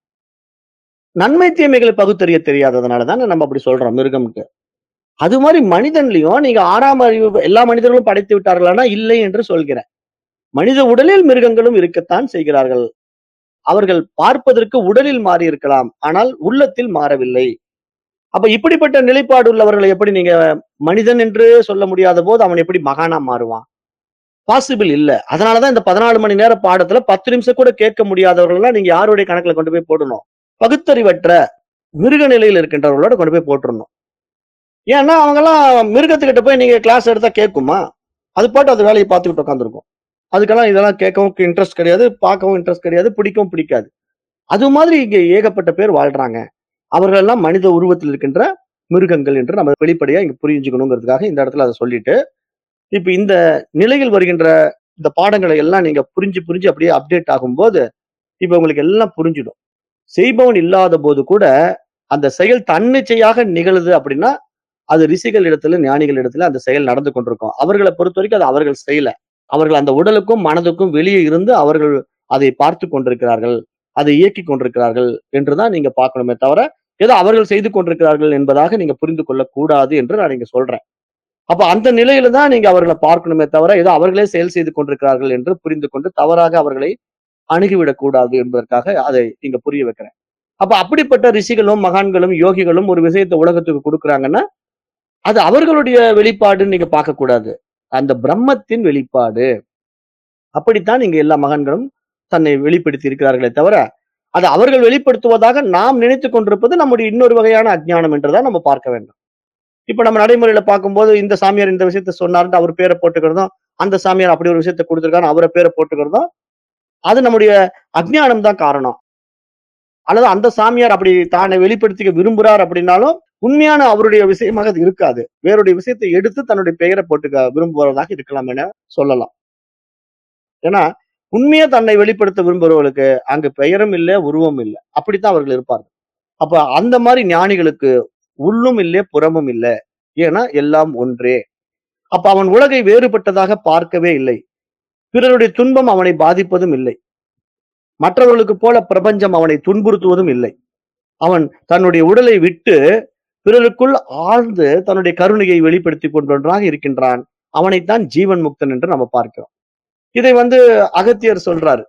நன்மை தீமைகளை பகுத்தறிய தெரியாததுனால தானே நம்ம அப்படி சொல்றோம் மிருகம்க்கு அது மாதிரி மனிதன்லயும் நீங்க ஆறாம் அறிவு எல்லா மனிதர்களும் படைத்து விட்டார்களானா இல்லை என்று சொல்கிறேன் மனித உடலில் மிருகங்களும் இருக்கத்தான் செய்கிறார்கள் அவர்கள் பார்ப்பதற்கு உடலில் மாறி இருக்கலாம் ஆனால் உள்ளத்தில் மாறவில்லை அப்ப இப்படிப்பட்ட நிலைப்பாடு உள்ளவர்களை எப்படி நீங்க மனிதன் என்று சொல்ல முடியாத போது அவன் எப்படி மகானா மாறுவான் பாசிபிள் இல்ல அதனாலதான் இந்த பதினாலு மணி நேர பாடத்துல பத்து நிமிஷம் கூட கேட்க முடியாதவர்கள்லாம் நீங்க யாருடைய கணக்குல கொண்டு போய் போடணும் பகுத்தறிவற்ற மிருக நிலையில் இருக்கின்றவர்களோட கொண்டு போய் போட்டுறணும் ஏன்னா அவங்கெல்லாம் மிருகத்துக்கிட்ட போய் நீங்க கிளாஸ் எடுத்தா கேட்குமா அது பாட்டு அது வேலையை பார்த்துக்கிட்டு உட்காந்துருக்கும் அதுக்கெல்லாம் இதெல்லாம் கேட்கவும் இன்ட்ரெஸ்ட் கிடையாது பார்க்கவும் இன்ட்ரெஸ்ட் கிடையாது பிடிக்கவும் பிடிக்காது அது மாதிரி இங்க ஏகப்பட்ட பேர் வாழ்றாங்க அவர்கள் எல்லாம் மனித உருவத்தில் இருக்கின்ற மிருகங்கள் என்று நம்ம வெளிப்படையா இங்க புரிஞ்சுக்கணுங்கிறதுக்காக இந்த இடத்துல அதை சொல்லிட்டு இப்ப இந்த நிலையில் வருகின்ற இந்த பாடங்களை எல்லாம் நீங்க புரிஞ்சு புரிஞ்சு அப்படியே அப்டேட் ஆகும்போது இப்ப உங்களுக்கு எல்லாம் புரிஞ்சிடும் செய்பவன் இல்லாத போது கூட அந்த செயல் தன்னிச்சையாக நிகழுது அப்படின்னா அது ரிஷிகள் இடத்துல ஞானிகள் இடத்துல அந்த செயல் நடந்து கொண்டிருக்கும் அவர்களை பொறுத்த வரைக்கும் அது அவர்கள் செய்யல அவர்கள் அந்த உடலுக்கும் மனதுக்கும் வெளியே இருந்து அவர்கள் அதை பார்த்து கொண்டிருக்கிறார்கள் அதை இயக்கி கொண்டிருக்கிறார்கள் என்றுதான் நீங்க பார்க்கணுமே தவிர ஏதோ அவர்கள் செய்து கொண்டிருக்கிறார்கள் என்பதாக நீங்க புரிந்து கொள்ளக்கூடாது என்று நான் இங்க சொல்றேன் அப்ப அந்த நிலையில தான் நீங்க அவர்களை பார்க்கணுமே தவிர ஏதோ அவர்களே செயல் செய்து கொண்டிருக்கிறார்கள் என்று புரிந்து கொண்டு தவறாக அவர்களை அணுகிவிடக் கூடாது என்பதற்காக அதை இங்க புரிய வைக்கிறேன் அப்ப அப்படிப்பட்ட ரிஷிகளும் மகான்களும் யோகிகளும் ஒரு விஷயத்தை உலகத்துக்கு கொடுக்குறாங்கன்னா அது அவர்களுடைய வெளிப்பாடுன்னு நீங்க பார்க்க கூடாது அந்த பிரம்மத்தின் வெளிப்பாடு அப்படித்தான் இங்க எல்லா மகான்களும் தன்னை வெளிப்படுத்தி இருக்கிறார்களே தவிர அது அவர்கள் வெளிப்படுத்துவதாக நாம் நினைத்துக் கொண்டிருப்பது நம்முடைய இன்னொரு வகையான அஜ்ஞானம் என்றுதான் நம்ம பார்க்க வேண்டும் இப்ப நம்ம நடைமுறையில பார்க்கும்போது இந்த சாமியார் இந்த விஷயத்த சொன்னார்னு அவர் பேரை போட்டுக்கிறதும் அந்த சாமியார் அப்படி ஒரு விஷயத்த கொடுத்திருக்காரு அவரை பேரை போட்டுக்கிறதும் அது நம்முடைய அஜ்ஞானம் தான் காரணம் அல்லது அந்த சாமியார் அப்படி தானே வெளிப்படுத்திக்க விரும்புறார் அப்படின்னாலும் உண்மையான அவருடைய விஷயமாக அது இருக்காது வேறுடைய விஷயத்தை எடுத்து தன்னுடைய பெயரை போட்டுக்க விரும்புவதாக இருக்கலாம் என சொல்லலாம் ஏன்னா உண்மையா தன்னை வெளிப்படுத்த விரும்புறவர்களுக்கு அங்கு பெயரும் இல்லை உருவம் இல்லை அப்படித்தான் அவர்கள் இருப்பார்கள் அப்ப அந்த மாதிரி ஞானிகளுக்கு உள்ளும் இல்லை புறமும் இல்லை ஏன்னா எல்லாம் ஒன்றே அப்ப அவன் உலகை வேறுபட்டதாக பார்க்கவே இல்லை பிறருடைய துன்பம் அவனை பாதிப்பதும் இல்லை மற்றவர்களுக்கு போல பிரபஞ்சம் அவனை துன்புறுத்துவதும் இல்லை அவன் தன்னுடைய உடலை விட்டு பிறருக்குள் ஆழ்ந்து தன்னுடைய கருணையை வெளிப்படுத்திக் கொண்டொன்றாக இருக்கின்றான் அவனைத்தான் ஜீவன் முக்தன் என்று நம்ம பார்க்கிறோம் இதை வந்து அகத்தியர் சொல்றாரு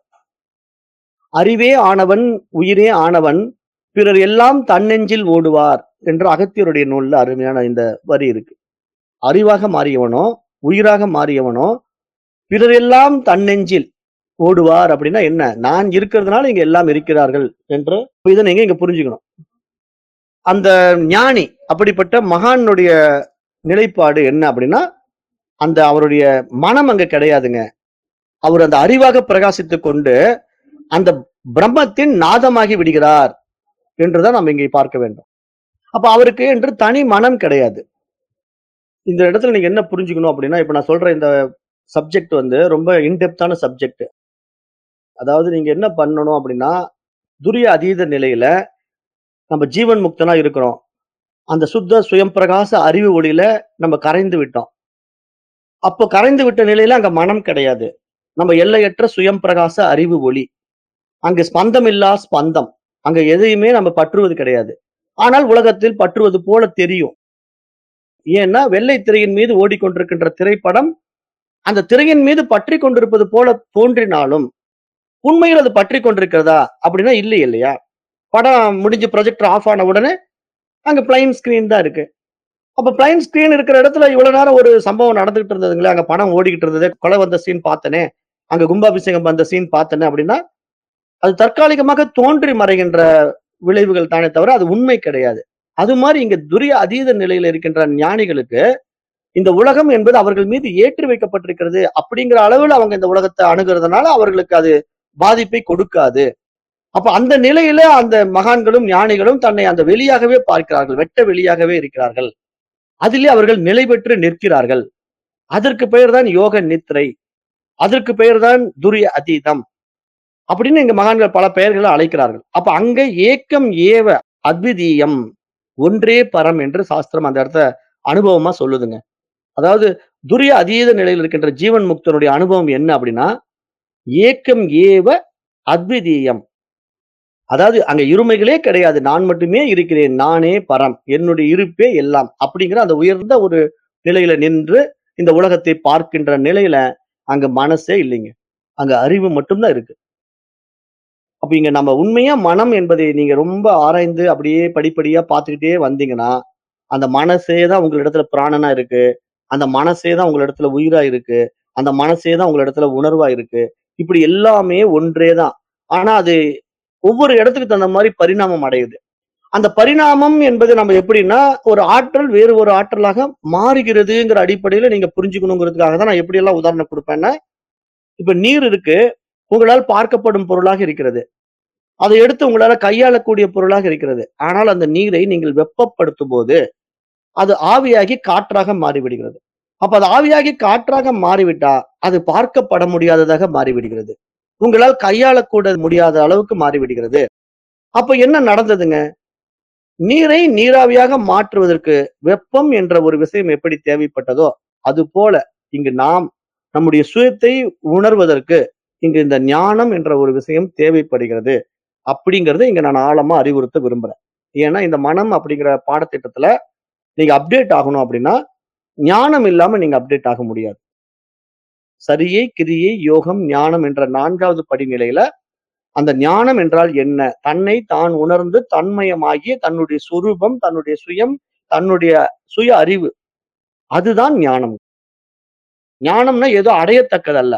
அறிவே ஆனவன் உயிரே ஆனவன் பிறர் எல்லாம் தன்னெஞ்சில் ஓடுவார் என்று அகத்தியருடைய நூல்ல அருமையான இந்த வரி இருக்கு அறிவாக மாறியவனோ உயிராக மாறியவனோ பிறர் எல்லாம் தன்னெஞ்சில் ஓடுவார் அப்படின்னா என்ன நான் இருக்கிறதுனால இங்க எல்லாம் இருக்கிறார்கள் என்று இதை நீங்க இங்க புரிஞ்சுக்கணும் அந்த ஞானி அப்படிப்பட்ட மகானுடைய நிலைப்பாடு என்ன அப்படின்னா அந்த அவருடைய மனம் அங்க கிடையாதுங்க அவர் அந்த அறிவாக பிரகாசித்துக் கொண்டு அந்த பிரம்மத்தின் நாதமாகி விடுகிறார் என்றுதான் நம்ம இங்கே பார்க்க வேண்டும் அப்ப அவருக்கு என்று தனி மனம் கிடையாது இந்த இடத்துல நீங்க என்ன புரிஞ்சுக்கணும் அப்படின்னா இப்ப நான் சொல்ற இந்த சப்ஜெக்ட் வந்து ரொம்ப இன்டெப்தான சப்ஜெக்ட் அதாவது நீங்க என்ன பண்ணணும் அப்படின்னா துரிய அதீத நிலையில நம்ம ஜீவன் முக்தனா இருக்கிறோம் அந்த சுத்த சுயம் பிரகாச அறிவு ஒளியில நம்ம கரைந்து விட்டோம் அப்போ கரைந்து விட்ட நிலையில அங்க மனம் கிடையாது நம்ம எல்லையற்ற சுயம் பிரகாச அறிவு ஒளி அங்கு ஸ்பந்தம் இல்லா ஸ்பந்தம் அங்க எதையுமே நம்ம பற்றுவது கிடையாது ஆனால் உலகத்தில் பற்றுவது போல தெரியும் ஏன்னா வெள்ளை திரையின் மீது ஓடிக்கொண்டிருக்கின்ற திரைப்படம் அந்த திரையின் மீது பற்றி கொண்டிருப்பது போல தோன்றினாலும் உண்மையில் அது பற்றி கொண்டிருக்கிறதா அப்படின்னா இல்லை இல்லையா படம் முடிஞ்சு ப்ரொஜெக்டர் ஆஃப் ஆன உடனே அங்க பிளைன் ஸ்கிரீன் தான் இருக்கு அப்ப பிளைன் ஸ்கிரீன் இருக்கிற இடத்துல இவ்வளவு நேரம் ஒரு சம்பவம் நடந்துகிட்டு இருந்ததுங்களே அங்க படம் ஓடிக்கிட்டு இருந்தது கொலை வந்த சீன் பார்த்தனே அங்க கும்பாபிஷேகம் வந்த சீன் பார்த்தனே அப்படின்னா அது தற்காலிகமாக தோன்றி மறைகின்ற விளைவுகள் தானே தவிர அது உண்மை கிடையாது அது மாதிரி இங்க துரிய அதீத நிலையில இருக்கின்ற ஞானிகளுக்கு இந்த உலகம் என்பது அவர்கள் மீது ஏற்றி வைக்கப்பட்டிருக்கிறது அப்படிங்கிற அளவில் அவங்க இந்த உலகத்தை அணுகிறதுனால அவர்களுக்கு அது பாதிப்பை கொடுக்காது அப்ப அந்த நிலையில அந்த மகான்களும் ஞானிகளும் தன்னை அந்த வெளியாகவே பார்க்கிறார்கள் வெட்ட வெளியாகவே இருக்கிறார்கள் அதிலே அவர்கள் நிலை பெற்று நிற்கிறார்கள் அதற்கு பெயர்தான் யோக நித்ரை அதற்கு பெயர்தான் துரிய அதீதம் அப்படின்னு இங்க மகான்கள் பல பெயர்களை அழைக்கிறார்கள் அப்ப அங்க ஏக்கம் ஏவ அத்விதீயம் ஒன்றே பரம் என்று சாஸ்திரம் அந்த இடத்த அனுபவமா சொல்லுதுங்க அதாவது துரிய அதீத நிலையில் இருக்கின்ற ஜீவன் முக்தனுடைய அனுபவம் என்ன அப்படின்னா ஏக்கம் ஏவ அத்விதீயம் அதாவது அங்க இருமைகளே கிடையாது நான் மட்டுமே இருக்கிறேன் நானே பரம் என்னுடைய இருப்பே எல்லாம் அப்படிங்கிற அந்த உயர்ந்த ஒரு நிலையில நின்று இந்த உலகத்தை பார்க்கின்ற நிலையில அங்க மனசே இல்லைங்க அங்க அறிவு மட்டும்தான் இருக்கு அப்ப இங்க நம்ம உண்மையா மனம் என்பதை நீங்க ரொம்ப ஆராய்ந்து அப்படியே படிப்படியா பார்த்துக்கிட்டே வந்தீங்கன்னா அந்த மனசே தான் உங்க இடத்துல பிராணனா இருக்கு அந்த மனசே தான் உங்க இடத்துல உயிரா இருக்கு அந்த மனசே தான் உங்க இடத்துல உணர்வா இருக்கு இப்படி எல்லாமே ஒன்றே தான் ஆனா அது ஒவ்வொரு இடத்துக்கு தகுந்த மாதிரி பரிணாமம் அடையுது அந்த பரிணாமம் என்பது நம்ம எப்படின்னா ஒரு ஆற்றல் வேறு ஒரு ஆற்றலாக மாறுகிறதுங்கிற அடிப்படையில நீங்க புரிஞ்சுக்கணுங்கிறதுக்காக தான் நான் எப்படி எல்லாம் உதாரணம் கொடுப்பேன்னா இப்ப நீர் இருக்கு உங்களால் பார்க்கப்படும் பொருளாக இருக்கிறது அதை எடுத்து உங்களால கையாளக்கூடிய பொருளாக இருக்கிறது ஆனால் அந்த நீரை நீங்கள் வெப்பப்படுத்தும் போது அது ஆவியாகி காற்றாக மாறிவிடுகிறது அப்ப அது ஆவியாகி காற்றாக மாறிவிட்டா அது பார்க்கப்பட முடியாததாக மாறிவிடுகிறது உங்களால் கையாளக்கூட முடியாத அளவுக்கு மாறிவிடுகிறது அப்ப என்ன நடந்ததுங்க நீரை நீராவியாக மாற்றுவதற்கு வெப்பம் என்ற ஒரு விஷயம் எப்படி தேவைப்பட்டதோ அது போல இங்கு நாம் நம்முடைய சுயத்தை உணர்வதற்கு இங்கு இந்த ஞானம் என்ற ஒரு விஷயம் தேவைப்படுகிறது அப்படிங்கறத இங்க நான் ஆழமா அறிவுறுத்த விரும்புறேன் ஏன்னா இந்த மனம் அப்படிங்கிற பாடத்திட்டத்துல நீங்க அப்டேட் ஆகணும் அப்படின்னா ஞானம் இல்லாம நீங்க அப்டேட் ஆக முடியாது சரியை கிரியை யோகம் ஞானம் என்ற நான்காவது படிநிலையில அந்த ஞானம் என்றால் என்ன தன்னை தான் உணர்ந்து தன்மயமாகிய தன்னுடைய சொரூபம் தன்னுடைய சுயம் தன்னுடைய சுய அறிவு அதுதான் ஞானம் ஞானம்னா ஏதோ அடையத்தக்கதல்ல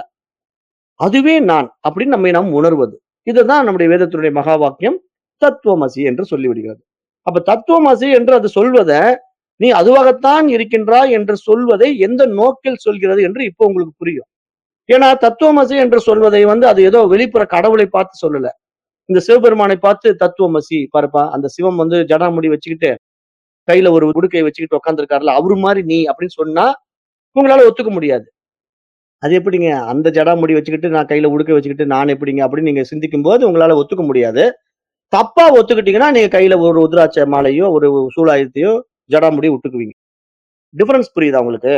அதுவே நான் அப்படின்னு நம்மை நாம் உணர்வது இதுதான் நம்முடைய வேதத்தினுடைய மகா வாக்கியம் தத்துவமசி என்று சொல்லிவிடுகிறது அப்ப தத்துவமசி என்று அது சொல்வத நீ அதுவாகத்தான் இருக்கின்றாய் என்று சொல்வதை எந்த நோக்கில் சொல்கிறது என்று இப்போ உங்களுக்கு புரியும் ஏன்னா தத்துவமசி என்று சொல்வதை வந்து அது ஏதோ வெளிப்புற கடவுளை பார்த்து சொல்லல இந்த சிவபெருமானை பார்த்து தத்துவமசி பாருப்பா அந்த சிவம் வந்து ஜடாமுடி வச்சுக்கிட்டு கையில ஒரு உடுக்கையை வச்சுக்கிட்டு உட்காந்துருக்காருல அவரு மாதிரி நீ அப்படின்னு சொன்னா உங்களால ஒத்துக்க முடியாது அது எப்படிங்க அந்த ஜடாமுடி வச்சுக்கிட்டு நான் கையில உடுக்கை வச்சுக்கிட்டு நான் எப்படிங்க அப்படின்னு நீங்க சிந்திக்கும் போது உங்களால ஒத்துக்க முடியாது தப்பா ஒத்துக்கிட்டீங்கன்னா நீங்க கையில ஒரு உத்ராட்ச மாலையோ ஒரு சூலாயுதத்தையோ ஜடாமுடி விட்டுக்குவீங்க டிஃபரன்ஸ் புரியுதா உங்களுக்கு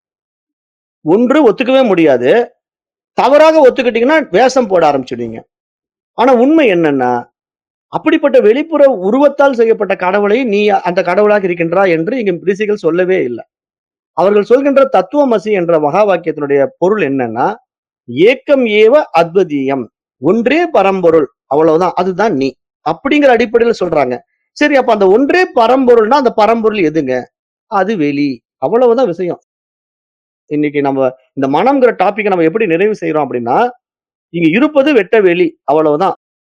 ஒன்று ஒத்துக்கவே முடியாது தவறாக ஒத்துக்கிட்டீங்கன்னா வேஷம் போட ஆரம்பிச்சிடுவீங்க ஆனா உண்மை என்னன்னா அப்படிப்பட்ட வெளிப்புற உருவத்தால் செய்யப்பட்ட கடவுளை நீ அந்த கடவுளாக இருக்கின்றா என்று இங்க ரிஷிகள் சொல்லவே இல்லை அவர்கள் சொல்கின்ற தத்துவமசி என்ற மகா வாக்கியத்தினுடைய பொருள் என்னன்னா ஏக்கம் ஏவ அத்வதீயம் ஒன்றே பரம்பொருள் அவ்வளவுதான் அதுதான் நீ அப்படிங்கிற அடிப்படையில சொல்றாங்க சரி அப்ப அந்த ஒன்றே பரம்பொருள்னா அந்த பரம்பொருள் எதுங்க அது வெளி அவ்வளவுதான் விஷயம் இன்னைக்கு நம்ம இந்த மனம்ங்கிற டாபிக்கை நம்ம எப்படி நிறைவு செய்யறோம் அப்படின்னா இங்க இருப்பது வெட்ட வெளி அவ்வளவுதான்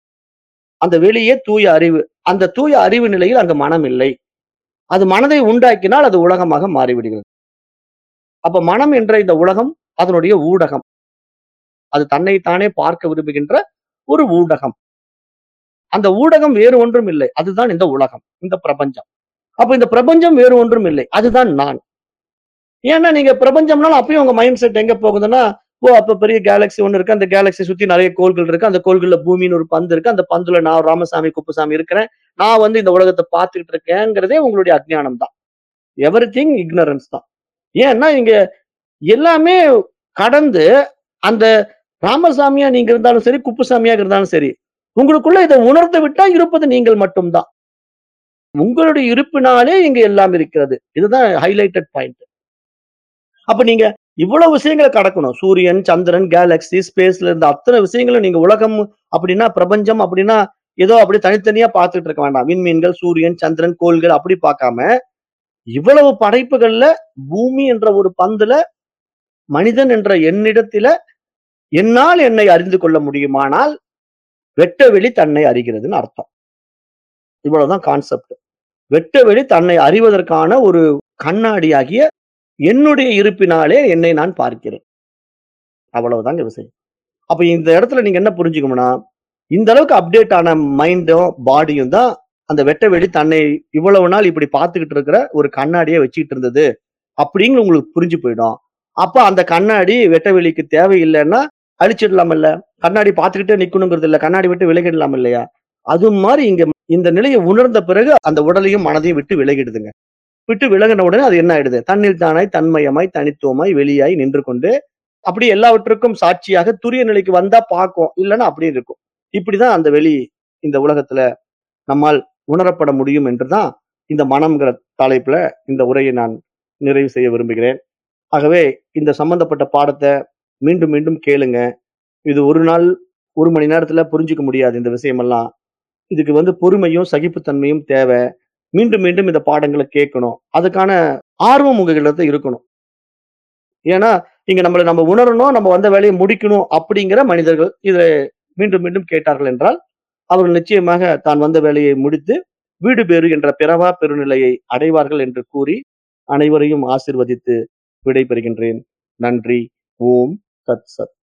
அந்த வெளியே தூய அறிவு அந்த தூய அறிவு நிலையில் அங்க மனம் இல்லை அது மனதை உண்டாக்கினால் அது உலகமாக மாறிவிடுகிறது அப்ப மனம் என்ற இந்த உலகம் அதனுடைய ஊடகம் அது தன்னைத்தானே பார்க்க விரும்புகின்ற ஒரு ஊடகம் அந்த ஊடகம் வேறு ஒன்றும் இல்லை அதுதான் இந்த உலகம் இந்த பிரபஞ்சம் அப்ப இந்த பிரபஞ்சம் வேறு ஒன்றும் இல்லை அதுதான் நான் ஏன்னா நீங்க பிரபஞ்சம்னாலும் அப்பயும் உங்க மைண்ட் செட் எங்க போகுதுன்னா ஓ அப்ப பெரிய கேலக்சி ஒண்ணு இருக்கு அந்த கேலக்சி சுத்தி நிறைய கோள்கள் இருக்கு அந்த கோள்கள்ல பூமின்னு ஒரு பந்து இருக்கு அந்த பந்துல நான் ராமசாமி குப்புசாமி இருக்கிறேன் நான் வந்து இந்த உலகத்தை பார்த்துக்கிட்டு இருக்கேங்கிறதே உங்களுடைய அஜ்ஞானம் தான் எவ்ரி திங் இக்னரன்ஸ் தான் ஏன்னா இங்க எல்லாமே கடந்து அந்த ராமசாமியா நீங்க இருந்தாலும் சரி குப்புசாமியாக இருந்தாலும் சரி உங்களுக்குள்ள இதை உணர்ந்து விட்டா இருப்பது நீங்கள் மட்டும்தான் உங்களுடைய இருப்பினாலே இங்க எல்லாம் இருக்கிறது இதுதான் ஹைலைட்டட் பாயிண்ட் அப்ப நீங்க இவ்வளவு விஷயங்களை கடக்கணும் சூரியன் சந்திரன் கேலக்சி ஸ்பேஸ்ல இருந்த அத்தனை விஷயங்களும் நீங்க உலகம் அப்படின்னா பிரபஞ்சம் அப்படின்னா ஏதோ அப்படி தனித்தனியா பார்த்துட்டு இருக்க வேண்டாம் விண்மீன்கள் சூரியன் சந்திரன் கோள்கள் அப்படி பார்க்காம இவ்வளவு படைப்புகள்ல பூமி என்ற ஒரு பந்துல மனிதன் என்ற என்னிடத்தில என்னால் என்னை அறிந்து கொள்ள முடியுமானால் வெட்டவெளி தன்னை அறிகிறதுன்னு அர்த்தம் இவ்வளவுதான் கான்செப்ட் வெட்டவெளி தன்னை அறிவதற்கான ஒரு கண்ணாடியாகிய என்னுடைய இருப்பினாலே என்னை நான் பார்க்கிறேன் அவ்வளவுதாங்க விஷயம் அப்ப இந்த இடத்துல நீங்க என்ன புரிஞ்சுக்கணும்னா இந்த அளவுக்கு அப்டேட் ஆன மைண்டும் பாடியும் தான் அந்த வெட்ட வெளி தன்னை இவ்வளவு நாள் இப்படி பார்த்துக்கிட்டு இருக்கிற ஒரு கண்ணாடியை வச்சுக்கிட்டு இருந்தது அப்படிங்கிற உங்களுக்கு புரிஞ்சு போயிடும் அப்ப அந்த கண்ணாடி வெட்ட வெளிக்கு தேவையில்லைன்னா அழிச்சிடலாம் இல்ல கண்ணாடி பார்த்துக்கிட்டே நிக்கணுங்கிறது இல்ல கண்ணாடி விட்டு விலகிடலாம் இல்லையா அது மாதிரி இங்க இந்த நிலையை உணர்ந்த பிறகு அந்த உடலையும் மனதையும் விட்டு விலகிடுதுங்க விட்டு விலகின உடனே அது என்ன ஆயிடுது தன்னில் தானாய் தன்மயமாய் தனித்துவமாய் வெளியாய் நின்று கொண்டு அப்படி எல்லாவற்றுக்கும் சாட்சியாக துரிய நிலைக்கு வந்தா பார்க்கும் இல்லைன்னா அப்படி இருக்கும் இப்படிதான் அந்த வெளி இந்த உலகத்துல நம்மால் உணரப்பட முடியும் என்றுதான் இந்த மனம்ங்கிற தலைப்புல இந்த உரையை நான் நிறைவு செய்ய விரும்புகிறேன் ஆகவே இந்த சம்பந்தப்பட்ட பாடத்தை மீண்டும் மீண்டும் கேளுங்க இது ஒரு நாள் ஒரு மணி நேரத்துல புரிஞ்சுக்க முடியாது இந்த விஷயமெல்லாம் இதுக்கு வந்து பொறுமையும் சகிப்புத்தன்மையும் தேவை மீண்டும் மீண்டும் இந்த பாடங்களை கேட்கணும் அதுக்கான ஆர்வம் உங்ககிட்ட இருக்கணும் ஏன்னா இங்க நம்மள நம்ம உணரணும் நம்ம வந்த வேலையை முடிக்கணும் அப்படிங்கிற மனிதர்கள் இதை மீண்டும் மீண்டும் கேட்டார்கள் என்றால் அவர்கள் நிச்சயமாக தான் வந்த வேலையை முடித்து வீடு பேறு என்ற பிறவா பெருநிலையை அடைவார்கள் என்று கூறி அனைவரையும் ஆசிர்வதித்து விடைபெறுகின்றேன் நன்றி ஓம் சத் சத்